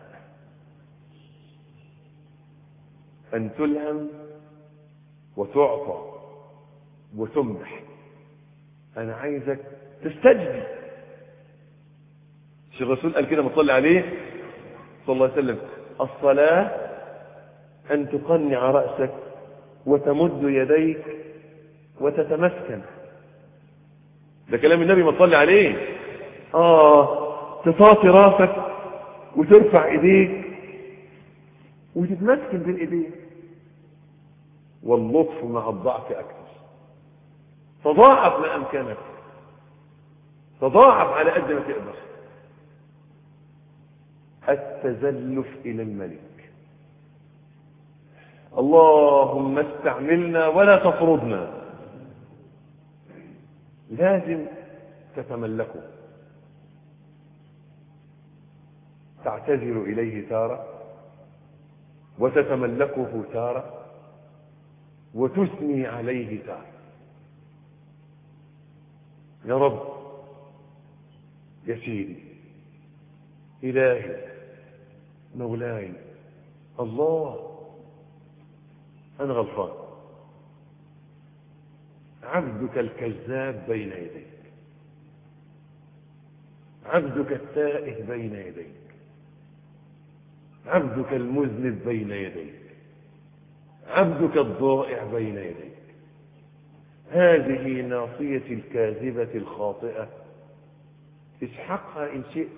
Speaker 2: أن تلهم وتعطى وتمدح أنا عايزك تستجدي الشيخ الرسول قال كده مصلي عليه صلى الله عليه وسلم الصلاة أن تقنع رأسك وتمد يديك وتتمسكن ده كلام النبي ما تصلي عليه آه تطاطي راسك وترفع ايديك وتتمسكن بين ايديك واللطف مع الضعف أكثر تضاعف ما أمكنك تضاعف على قد ما تقدر التزلف إلى الملك اللهم استعملنا ولا تفرضنا لازم تتملكه تعتذر إليه تارة وتتملكه تارة وتثني عليه تارة يا رب يا سيدي إلهي مولاي الله أنا غلطان عبدك الكذاب بين يديك عبدك التائه بين يديك عبدك المذنب بين يديك عبدك الضائع بين يديك هذه ناصية الكاذبة الخاطئة اسحقها إن شئت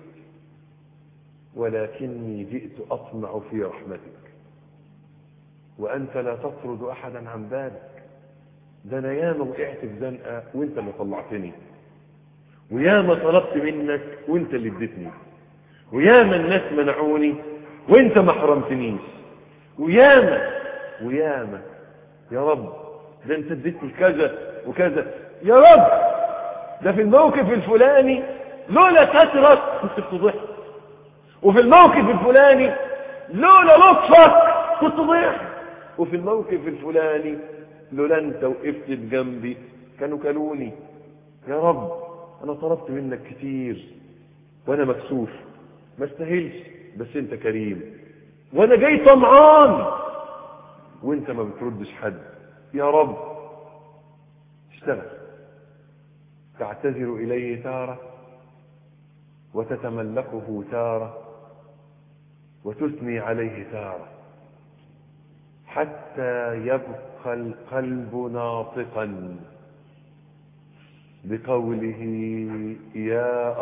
Speaker 2: ولكني جئت أطمع في رحمتك وأنت لا تطرد أحدا عن بالك ده أنا ياما وقعت في زنقة وأنت اللي طلعتني وياما طلبت منك وأنت اللي اديتني وياما الناس منعوني وأنت ما حرمتنيش وياما وياما يا رب ده أنت اديتني كذا وكذا يا رب ده في الموقف الفلاني لولا سترك كنت بتضحك وفي الموقف الفلاني لولا لطفك كنت ضحك وفي الموقف الفلاني لولا انت وقفت بجنبي كانوا كلوني يا رب انا طلبت منك كتير وانا مكسوف ما استاهلش بس انت كريم وانا جاي طمعان وانت ما بتردش حد يا رب اشتغل تعتذر اليه تاره وتتملكه تاره وتثني عليه تاره حتى يبقى القلب ناطقا بقوله يا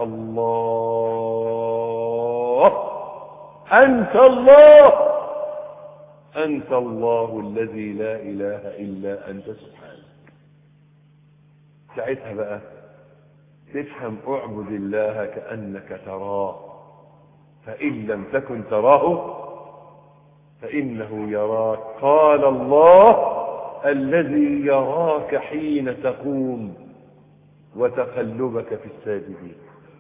Speaker 2: الله أنت الله أنت الله الذي لا إله إلا أنت سبحانك ساعتها بقى تفهم اعبد الله كأنك تراه فإن لم تكن تراه فإنه يراك قال الله الذي يراك حين تقوم وتقلبك في الساجدين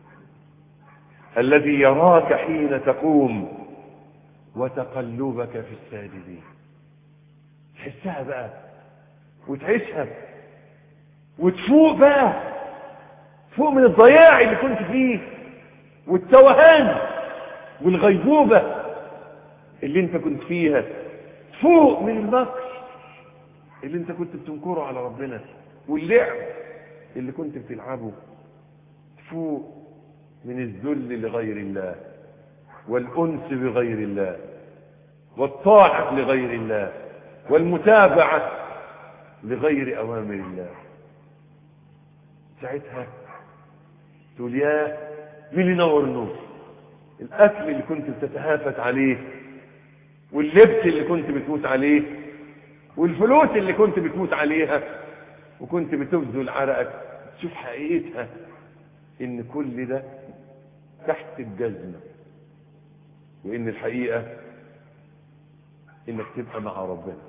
Speaker 2: الذي يراك حين تقوم وتقلبك في الساجدين تحسها بقى وتعيشها وتفوق بقى فوق من الضياع اللي كنت فيه والتوهان والغيبوبة اللي انت كنت فيها فوق من المكر اللي انت كنت بتنكره على ربنا واللعب اللي كنت بتلعبه فوق من الذل لغير الله والأنس بغير الله والطاعة لغير الله والمتابعة لغير أوامر الله ساعتها تقول يا مين اللي نور النور الأكل اللي كنت بتتهافت عليه واللبس اللي كنت بتموت عليه والفلوس اللي كنت بتموت عليها وكنت بتبذل عرقك تشوف حقيقتها ان كل ده تحت الجزمة وان الحقيقة انك تبقى مع ربنا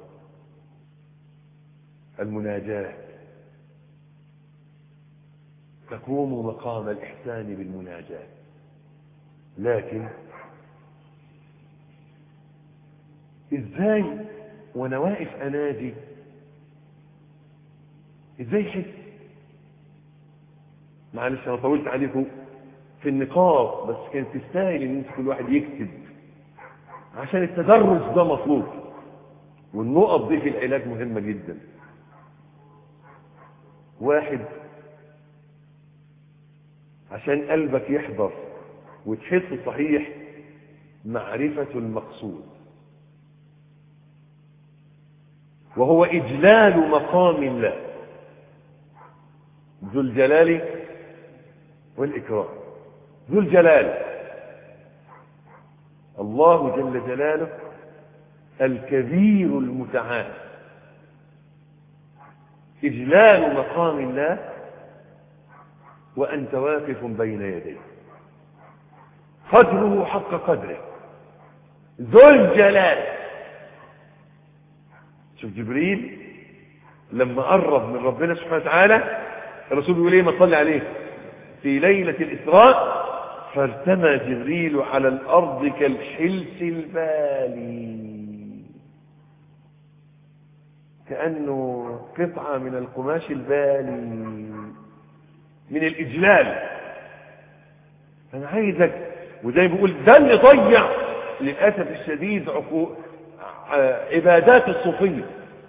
Speaker 2: المناجاة تقوم مقام الإحسان بالمناجاة لكن ازاي وانا واقف انادي ازاي احس معلش انا طولت عليكم في النقاط بس كانت تستاهل ان انت كل واحد يكتب عشان التدرج ده مطلوب والنقط دي في العلاج مهمة جدا واحد عشان قلبك يحضر وتحس صحيح معرفة المقصود وهو إجلال مقام الله ذو الجلال والإكرام ذو الجلال الله جل جلاله الكبير المتعال إجلال مقام الله وأنت واقف بين يديه قدره حق قدره ذو الجلال شوف جبريل لما قرب من ربنا سبحانه وتعالى الرسول بيقول ايه ما صلي عليه في ليلة الإسراء فارتمى جبريل على الأرض كالحلس البالي كأنه قطعة من القماش البالي من الإجلال أنا عايزك وزي بيقول ده اللي ضيع للأسف الشديد عقو... عبادات الصوفية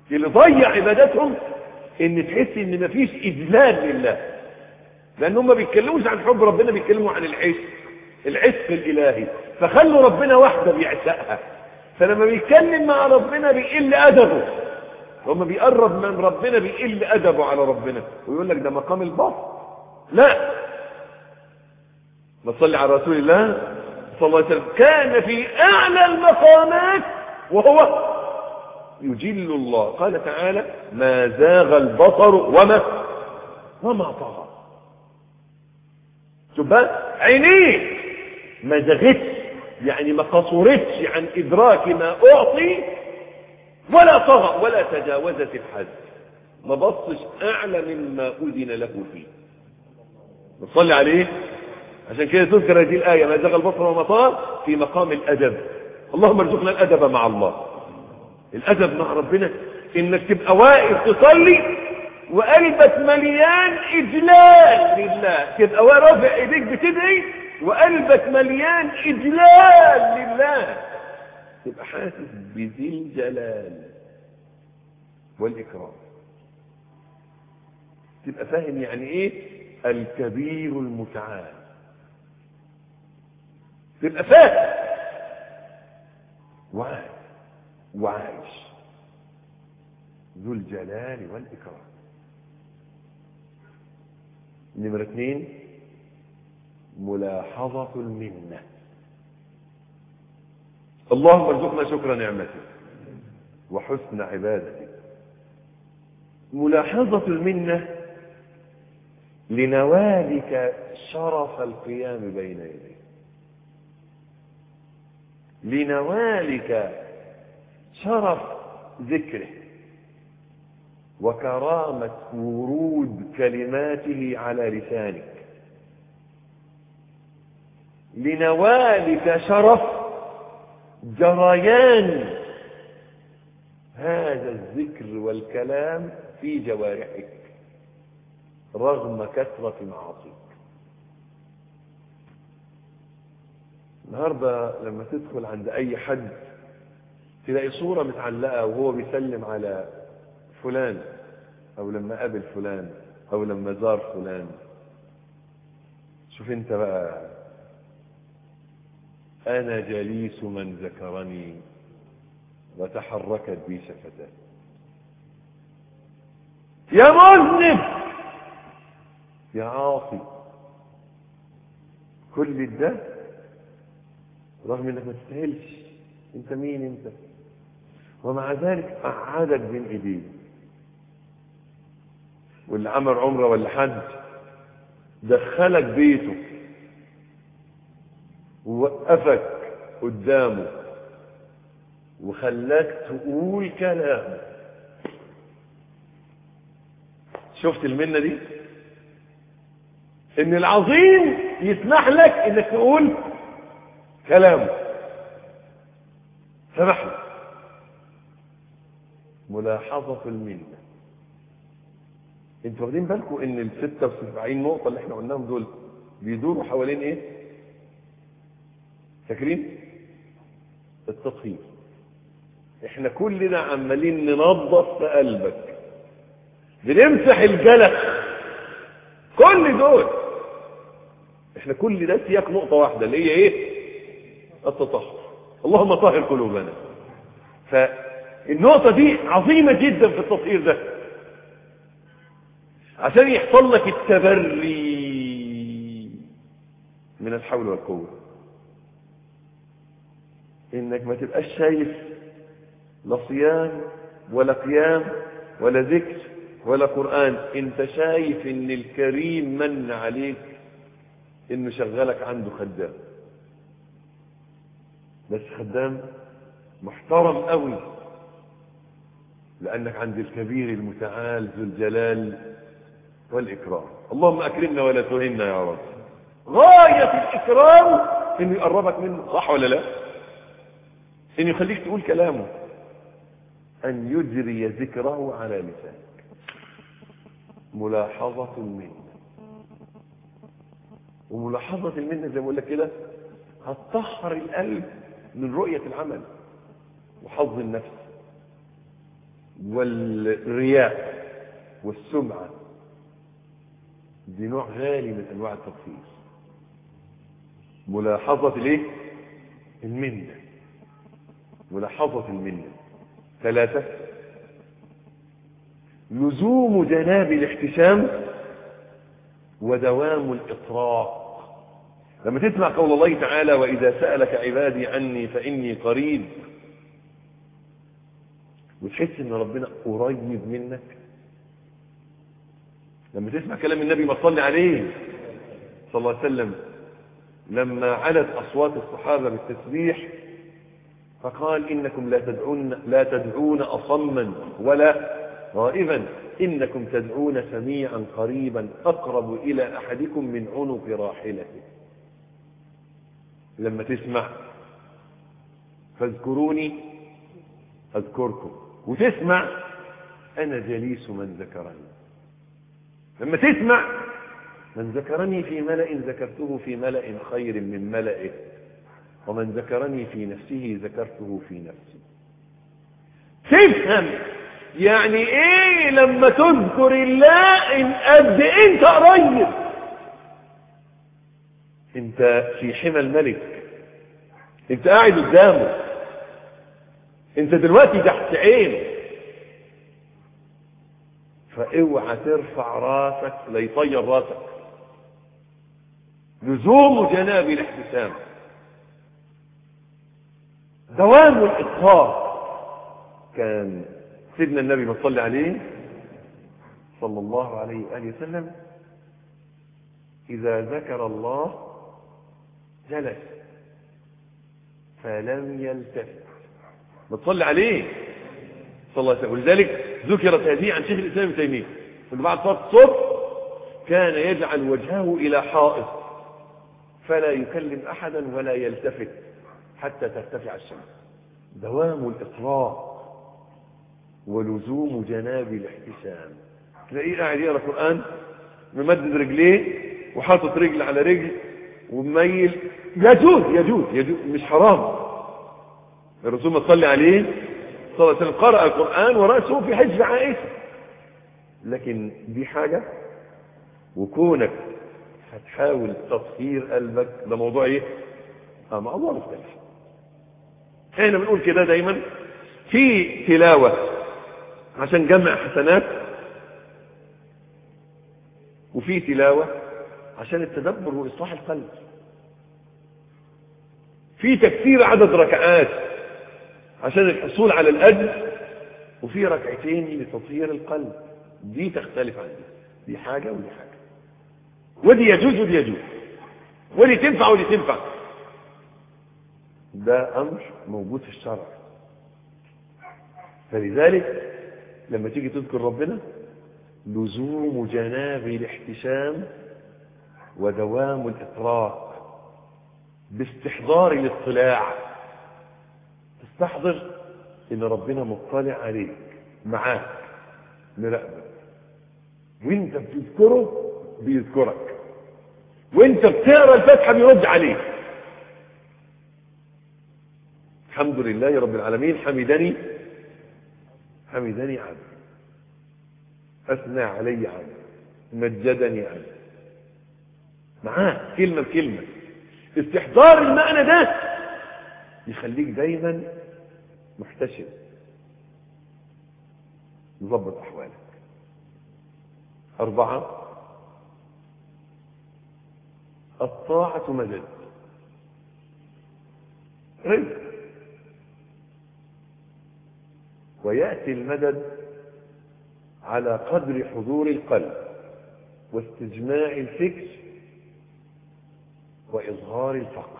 Speaker 2: اللي ضيع عباداتهم ان تحس ان مفيش اذلال لله لان هم ما بيتكلموش عن حب ربنا بيتكلموا عن العشق العشق الالهي فخلوا ربنا واحده بيعشقها فلما بيتكلم مع ربنا بيقل ادبه لما بيقرب من ربنا بيقل ادبه على ربنا ويقول لك ده مقام البصر لا ما تصلي على رسول الله صلى الله عليه وسلم كان في اعلى المقامات وهو يجل الله قال تعالى ما زاغ البصر وما وما طغى شوف بقى عينيه ما زغتش يعني ما قصرتش عن ادراك ما اعطي ولا طغى ولا تجاوزت الحد ما بصش اعلى مما اذن له فيه نصلي عليه عشان كده تذكر هذه الايه ما زغ البصر وما طغى في مقام الادب اللهم ارزقنا الادب مع الله الادب مع ربنا انك تبقى واقف تصلي وقلبك مليان اجلال لله تبقى رافع ايديك بتدعي وقلبك مليان اجلال لله تبقى حاسس بذي الجلال والاكرام تبقى فاهم يعني ايه الكبير المتعال تبقى فاهم وعايش وعايش ذو الجلال والإكرام نمرة اثنين ملاحظة المنة اللهم ارزقنا شكر نعمتك وحسن عبادتك ملاحظة المنة لنوالك شرف القيام بين يديك لنوالك شرف ذكره وكرامة ورود كلماته على لسانك لنوالك شرف جريان هذا الذكر والكلام في جوارحك رغم كثرة معاصيك النهاردة لما تدخل عند أي حد تلاقي صورة متعلقة وهو بيسلم على فلان أو لما قابل فلان أو لما زار فلان شوف انت بقى أنا جليس من ذكرني وتحركت بي شفتاه يا مذنب يا عاصي كل ده رغم انك ما تستاهلش انت مين انت ومع ذلك قعدك بين ايديه واللي عمل عمره ولا حج دخلك بيته ووقفك قدامه وخلاك تقول كلام شفت المنة دي ان العظيم يسمح لك انك تقول كلامه سمح لك ملاحظة المنة انتوا واخدين بالكم ان ال 76 نقطة اللي احنا قلناهم دول بيدوروا حوالين ايه؟ فاكرين؟ التطهير احنا كلنا عمالين ننظف في قلبك بنمسح الجلخ كل دول احنا كل ده سياق نقطة واحدة اللي هي ايه التطهر اللهم طهر قلوبنا فالنقطة دي عظيمة جدا في التطهير ده عشان يحصل لك التبري من الحول والقوة انك ما تبقاش شايف لا صيام ولا قيام ولا ذكر ولا قرآن انت شايف ان الكريم من عليك انه شغلك عنده خدام بس خدام محترم قوي لانك عند الكبير المتعال ذو الجلال والاكرام اللهم اكرمنا ولا تهنا يا رب غاية الاكرام انه يقربك منه صح ولا لا انه يخليك تقول كلامه ان يجري ذكره على لسانك ملاحظة المنة وملاحظة المنة زي ما بقول لك كده هتطهر القلب من رؤية العمل وحظ النفس والرياء والسمعة دي نوع غالي من أنواع التطهير ملاحظة ليه المنة ملاحظة المنة ثلاثة لزوم جناب الاحتشام ودوام الإطراق لما تسمع قول الله تعالى وإذا سألك عبادي عني فإني قريب وتحس ان ربنا قريب منك لما تسمع كلام النبي ما تصلي عليه صلى الله عليه وسلم لما علت أصوات الصحابة بالتسبيح فقال إنكم لا تدعون, لا تدعون أصما ولا غائبا إنكم تدعون سميعا قريبا أقرب إلى أحدكم من عنق راحلته لما تسمع فاذكروني أذكركم وتسمع أنا جليس من ذكرني لما تسمع من ذكرني في ملأ ذكرته في ملأ خير من ملئه ومن ذكرني في نفسه ذكرته في نفسي تفهم يعني ايه لما تذكر الله ان قد انت قريب انت في حمى الملك انت قاعد قدامه انت دلوقتي تحت عين فاوعى ترفع راسك ليطير راسك لزوم جناب الاحتسام دوام الاطهار كان سيدنا النبي ما صلى عليه صلى الله عليه وآله وسلم إذا ذكر الله جلس فلم يلتفت ما تصلي عليه صلى الله عليه وسلم ولذلك ذكرت هذه عن شيخ الإسلام ابن تيمية أن بعد صلاة الصبح كان يجعل وجهه إلى حائط فلا يكلم أحدا ولا يلتفت حتى ترتفع الشمس دوام الإطراء ولزوم جناب الاحتسام تلاقيه قاعد يقرا قران ممدد رجليه وحاطط رجل على رجل ومميل يجوز يجوز يجوز مش حرام الرسول ما صلى عليه صلى الله عليه وسلم قرأ القرآن ورأسه في حجب عائشة لكن دي حاجة وكونك هتحاول تطهير قلبك ده موضوع ايه؟ اه موضوع مختلف احنا بنقول كده دايما في تلاوة عشان جمع حسنات وفي تلاوة عشان التدبر وإصلاح القلب في تكثير عدد ركعات عشان الحصول على الأجر وفي ركعتين لتطهير القلب دي تختلف عن دي دي حاجة ودي حاجة ودي يجوز ودي يجوز ودي تنفع ودي تنفع ده أمر موجود في الشرع فلذلك لما تيجي تذكر ربنا لزوم جناب الاحتشام ودوام الإطراق باستحضار الاطلاع تستحضر ان ربنا مطلع عليك معاك مراقبك وانت بتذكره بيذكرك وانت بتقرا الفاتحه بيرد عليك الحمد لله رب العالمين حمدني حمدني عبد اثنى علي عبد مجدني عبد معاه كلمه بكلمه استحضار المعنى ده يخليك دايما محتشم يظبط احوالك اربعه الطاعه مدد رزق وياتي المدد على قدر حضور القلب واستجماع الفكر واظهار الفقر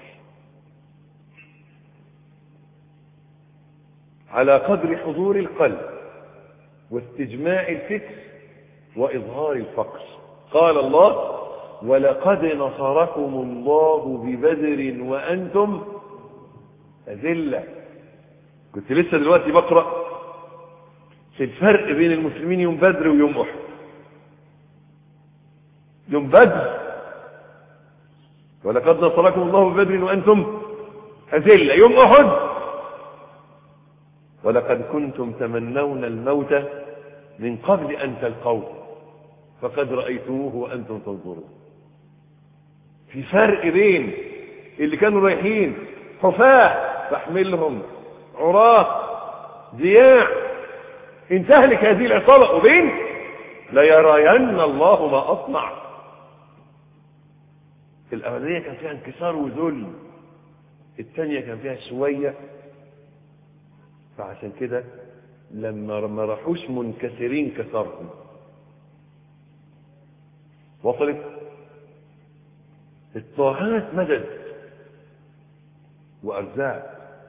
Speaker 2: على قدر حضور القلب واستجماع الفكر وإظهار الفقر قال الله ولقد نصركم الله ببدر وأنتم أذلة كنت لسه دلوقتي بقرأ في الفرق بين المسلمين يوم بدر ويوم أحد يوم بدر ولقد نصركم الله ببدر وأنتم أذلة يوم أحد ولقد كنتم تمنون الموت من قبل أن تلقوه فقد رأيتوه وأنتم تنظرون في فرق بين اللي كانوا رايحين حفاة تحملهم عراة ضياع ان تهلك هذه العصابة وبين ليرين الله ما أصنع الأولانية كان فيها انكسار وذل الثانية كان فيها شوية فعشان كده لما ما راحوش منكسرين كسرهم وصلت الطاعات مدد وأرزاق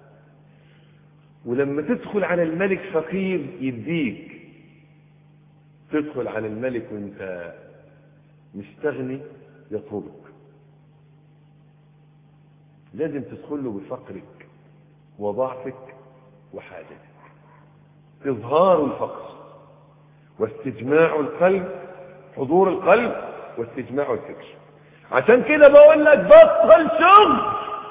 Speaker 2: ولما تدخل على الملك فقير يديك تدخل على الملك وانت مستغني يطردك لازم تدخل له بفقرك وضعفك وحاجتك إظهار الفقر واستجماع القلب حضور القلب واستجماع الفكر عشان كده بقول لك بطل شغل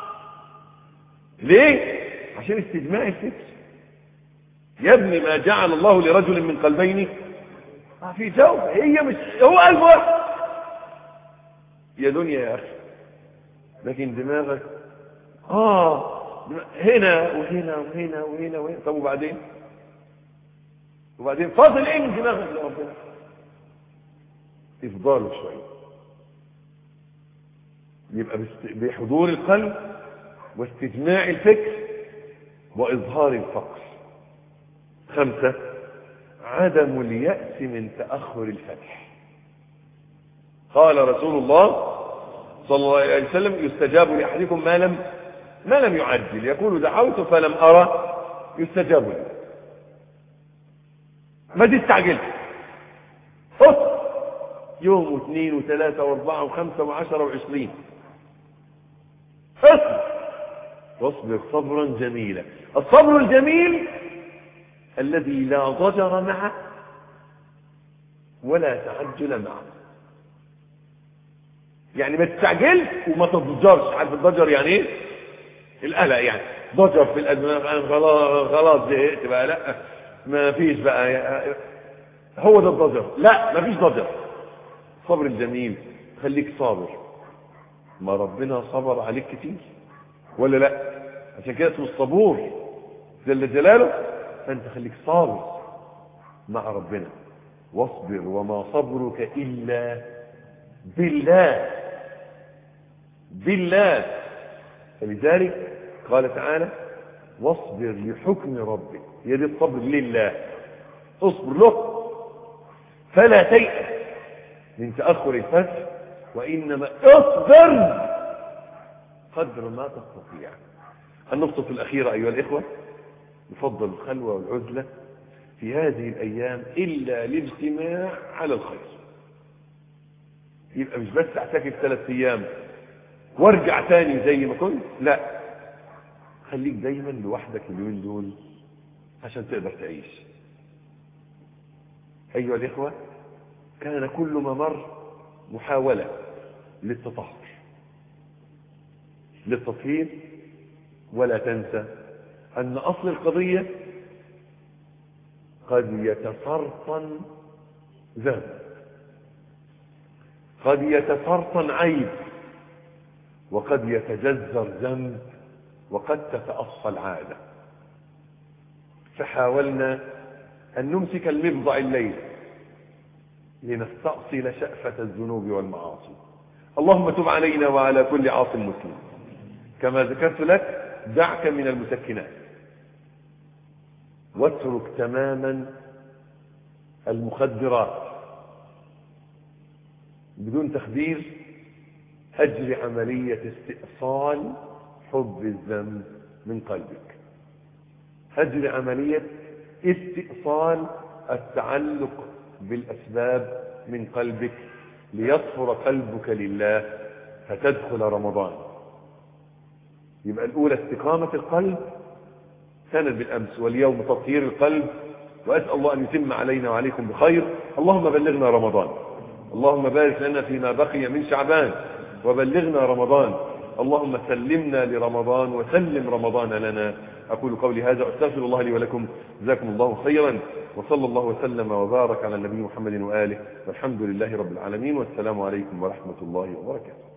Speaker 2: ليه عشان استجماع الفكر يا ابني ما جعل الله لرجل من قلبين في جوف هي مش هو قلب واحد يا دنيا يا اخي لكن دماغك اه هنا وهنا وهنا وهنا وهنا طب وبعدين وبعدين فاضل ايه من دماغك لربنا افضاله شويه يبقى بحضور القلب واستجماع الفكر واظهار الفقر خمسه عدم الياس من تاخر الفتح قال رسول الله صلى الله عليه وسلم يستجاب لاحدكم ما لم ما لم يعجل يقول دعوت فلم ارى يستجاب لي ما تستعجلش اصبر يوم واثنين وثلاثة واربعة وخمسة وعشرة وعشرين اصبر واصبر صبرا جميلا الصبر الجميل الذي لا ضجر معه ولا تعجل معه يعني ما تستعجلش وما تضجرش عارف الضجر يعني ايه القلق يعني ضجر في الادماغ انا خلاص خلاص زهقت بقى لا ما فيش بقى هو ده الضجر لا ما فيش ضجر صبر الجميل خليك صابر ما ربنا صبر عليك كتير ولا لا عشان كده اسمه الصبور جل جلاله فانت خليك صابر مع ربنا واصبر وما صبرك الا بالله بالله فلذلك قال تعالى واصبر لحكم ربك هي دي الصبر لله اصبر له فلا تيأس من تأخر الفتح وإنما اصبر قدر ما تستطيع النقطة الأخيرة أيها الإخوة يفضل الخلوة والعزلة في هذه الأيام إلا الاجتماع على الخير يبقى مش بس اعتكف ثلاث أيام وارجع تاني زي ما كنت لا خليك دايما لوحدك اليومين دول عشان تقدر تعيش أيها الإخوة كان كل ما مر محاولة للتطهر للتطهير ولا تنسى أن أصل القضية قد يتسرطن ذنب قد يتسرطن عيب وقد يتجذر ذنب وقد تتأصل عادة فحاولنا أن نمسك المفضع الليل لنستأصل شأفة الذنوب والمعاصي اللهم تب علينا وعلى كل عاص مسلم كما ذكرت لك دعك من المسكنات واترك تماما المخدرات بدون تخدير أجري عملية استئصال حب الذنب من قلبك أجري عملية استئصال التعلق بالأسباب من قلبك ليصفر قلبك لله فتدخل رمضان يبقى الأولى استقامة القلب سند بالأمس واليوم تطهير القلب وأسأل الله أن يتم علينا وعليكم بخير اللهم بلغنا رمضان اللهم بارك لنا فيما بقي من شعبان وبلغنا رمضان اللهم سلمنا لرمضان وسلم رمضان لنا أقول قولي هذا أستغفر الله لي ولكم جزاكم الله خيرا وصلى الله وسلم وبارك على النبي محمد وآله والحمد لله رب العالمين والسلام عليكم ورحمة الله وبركاته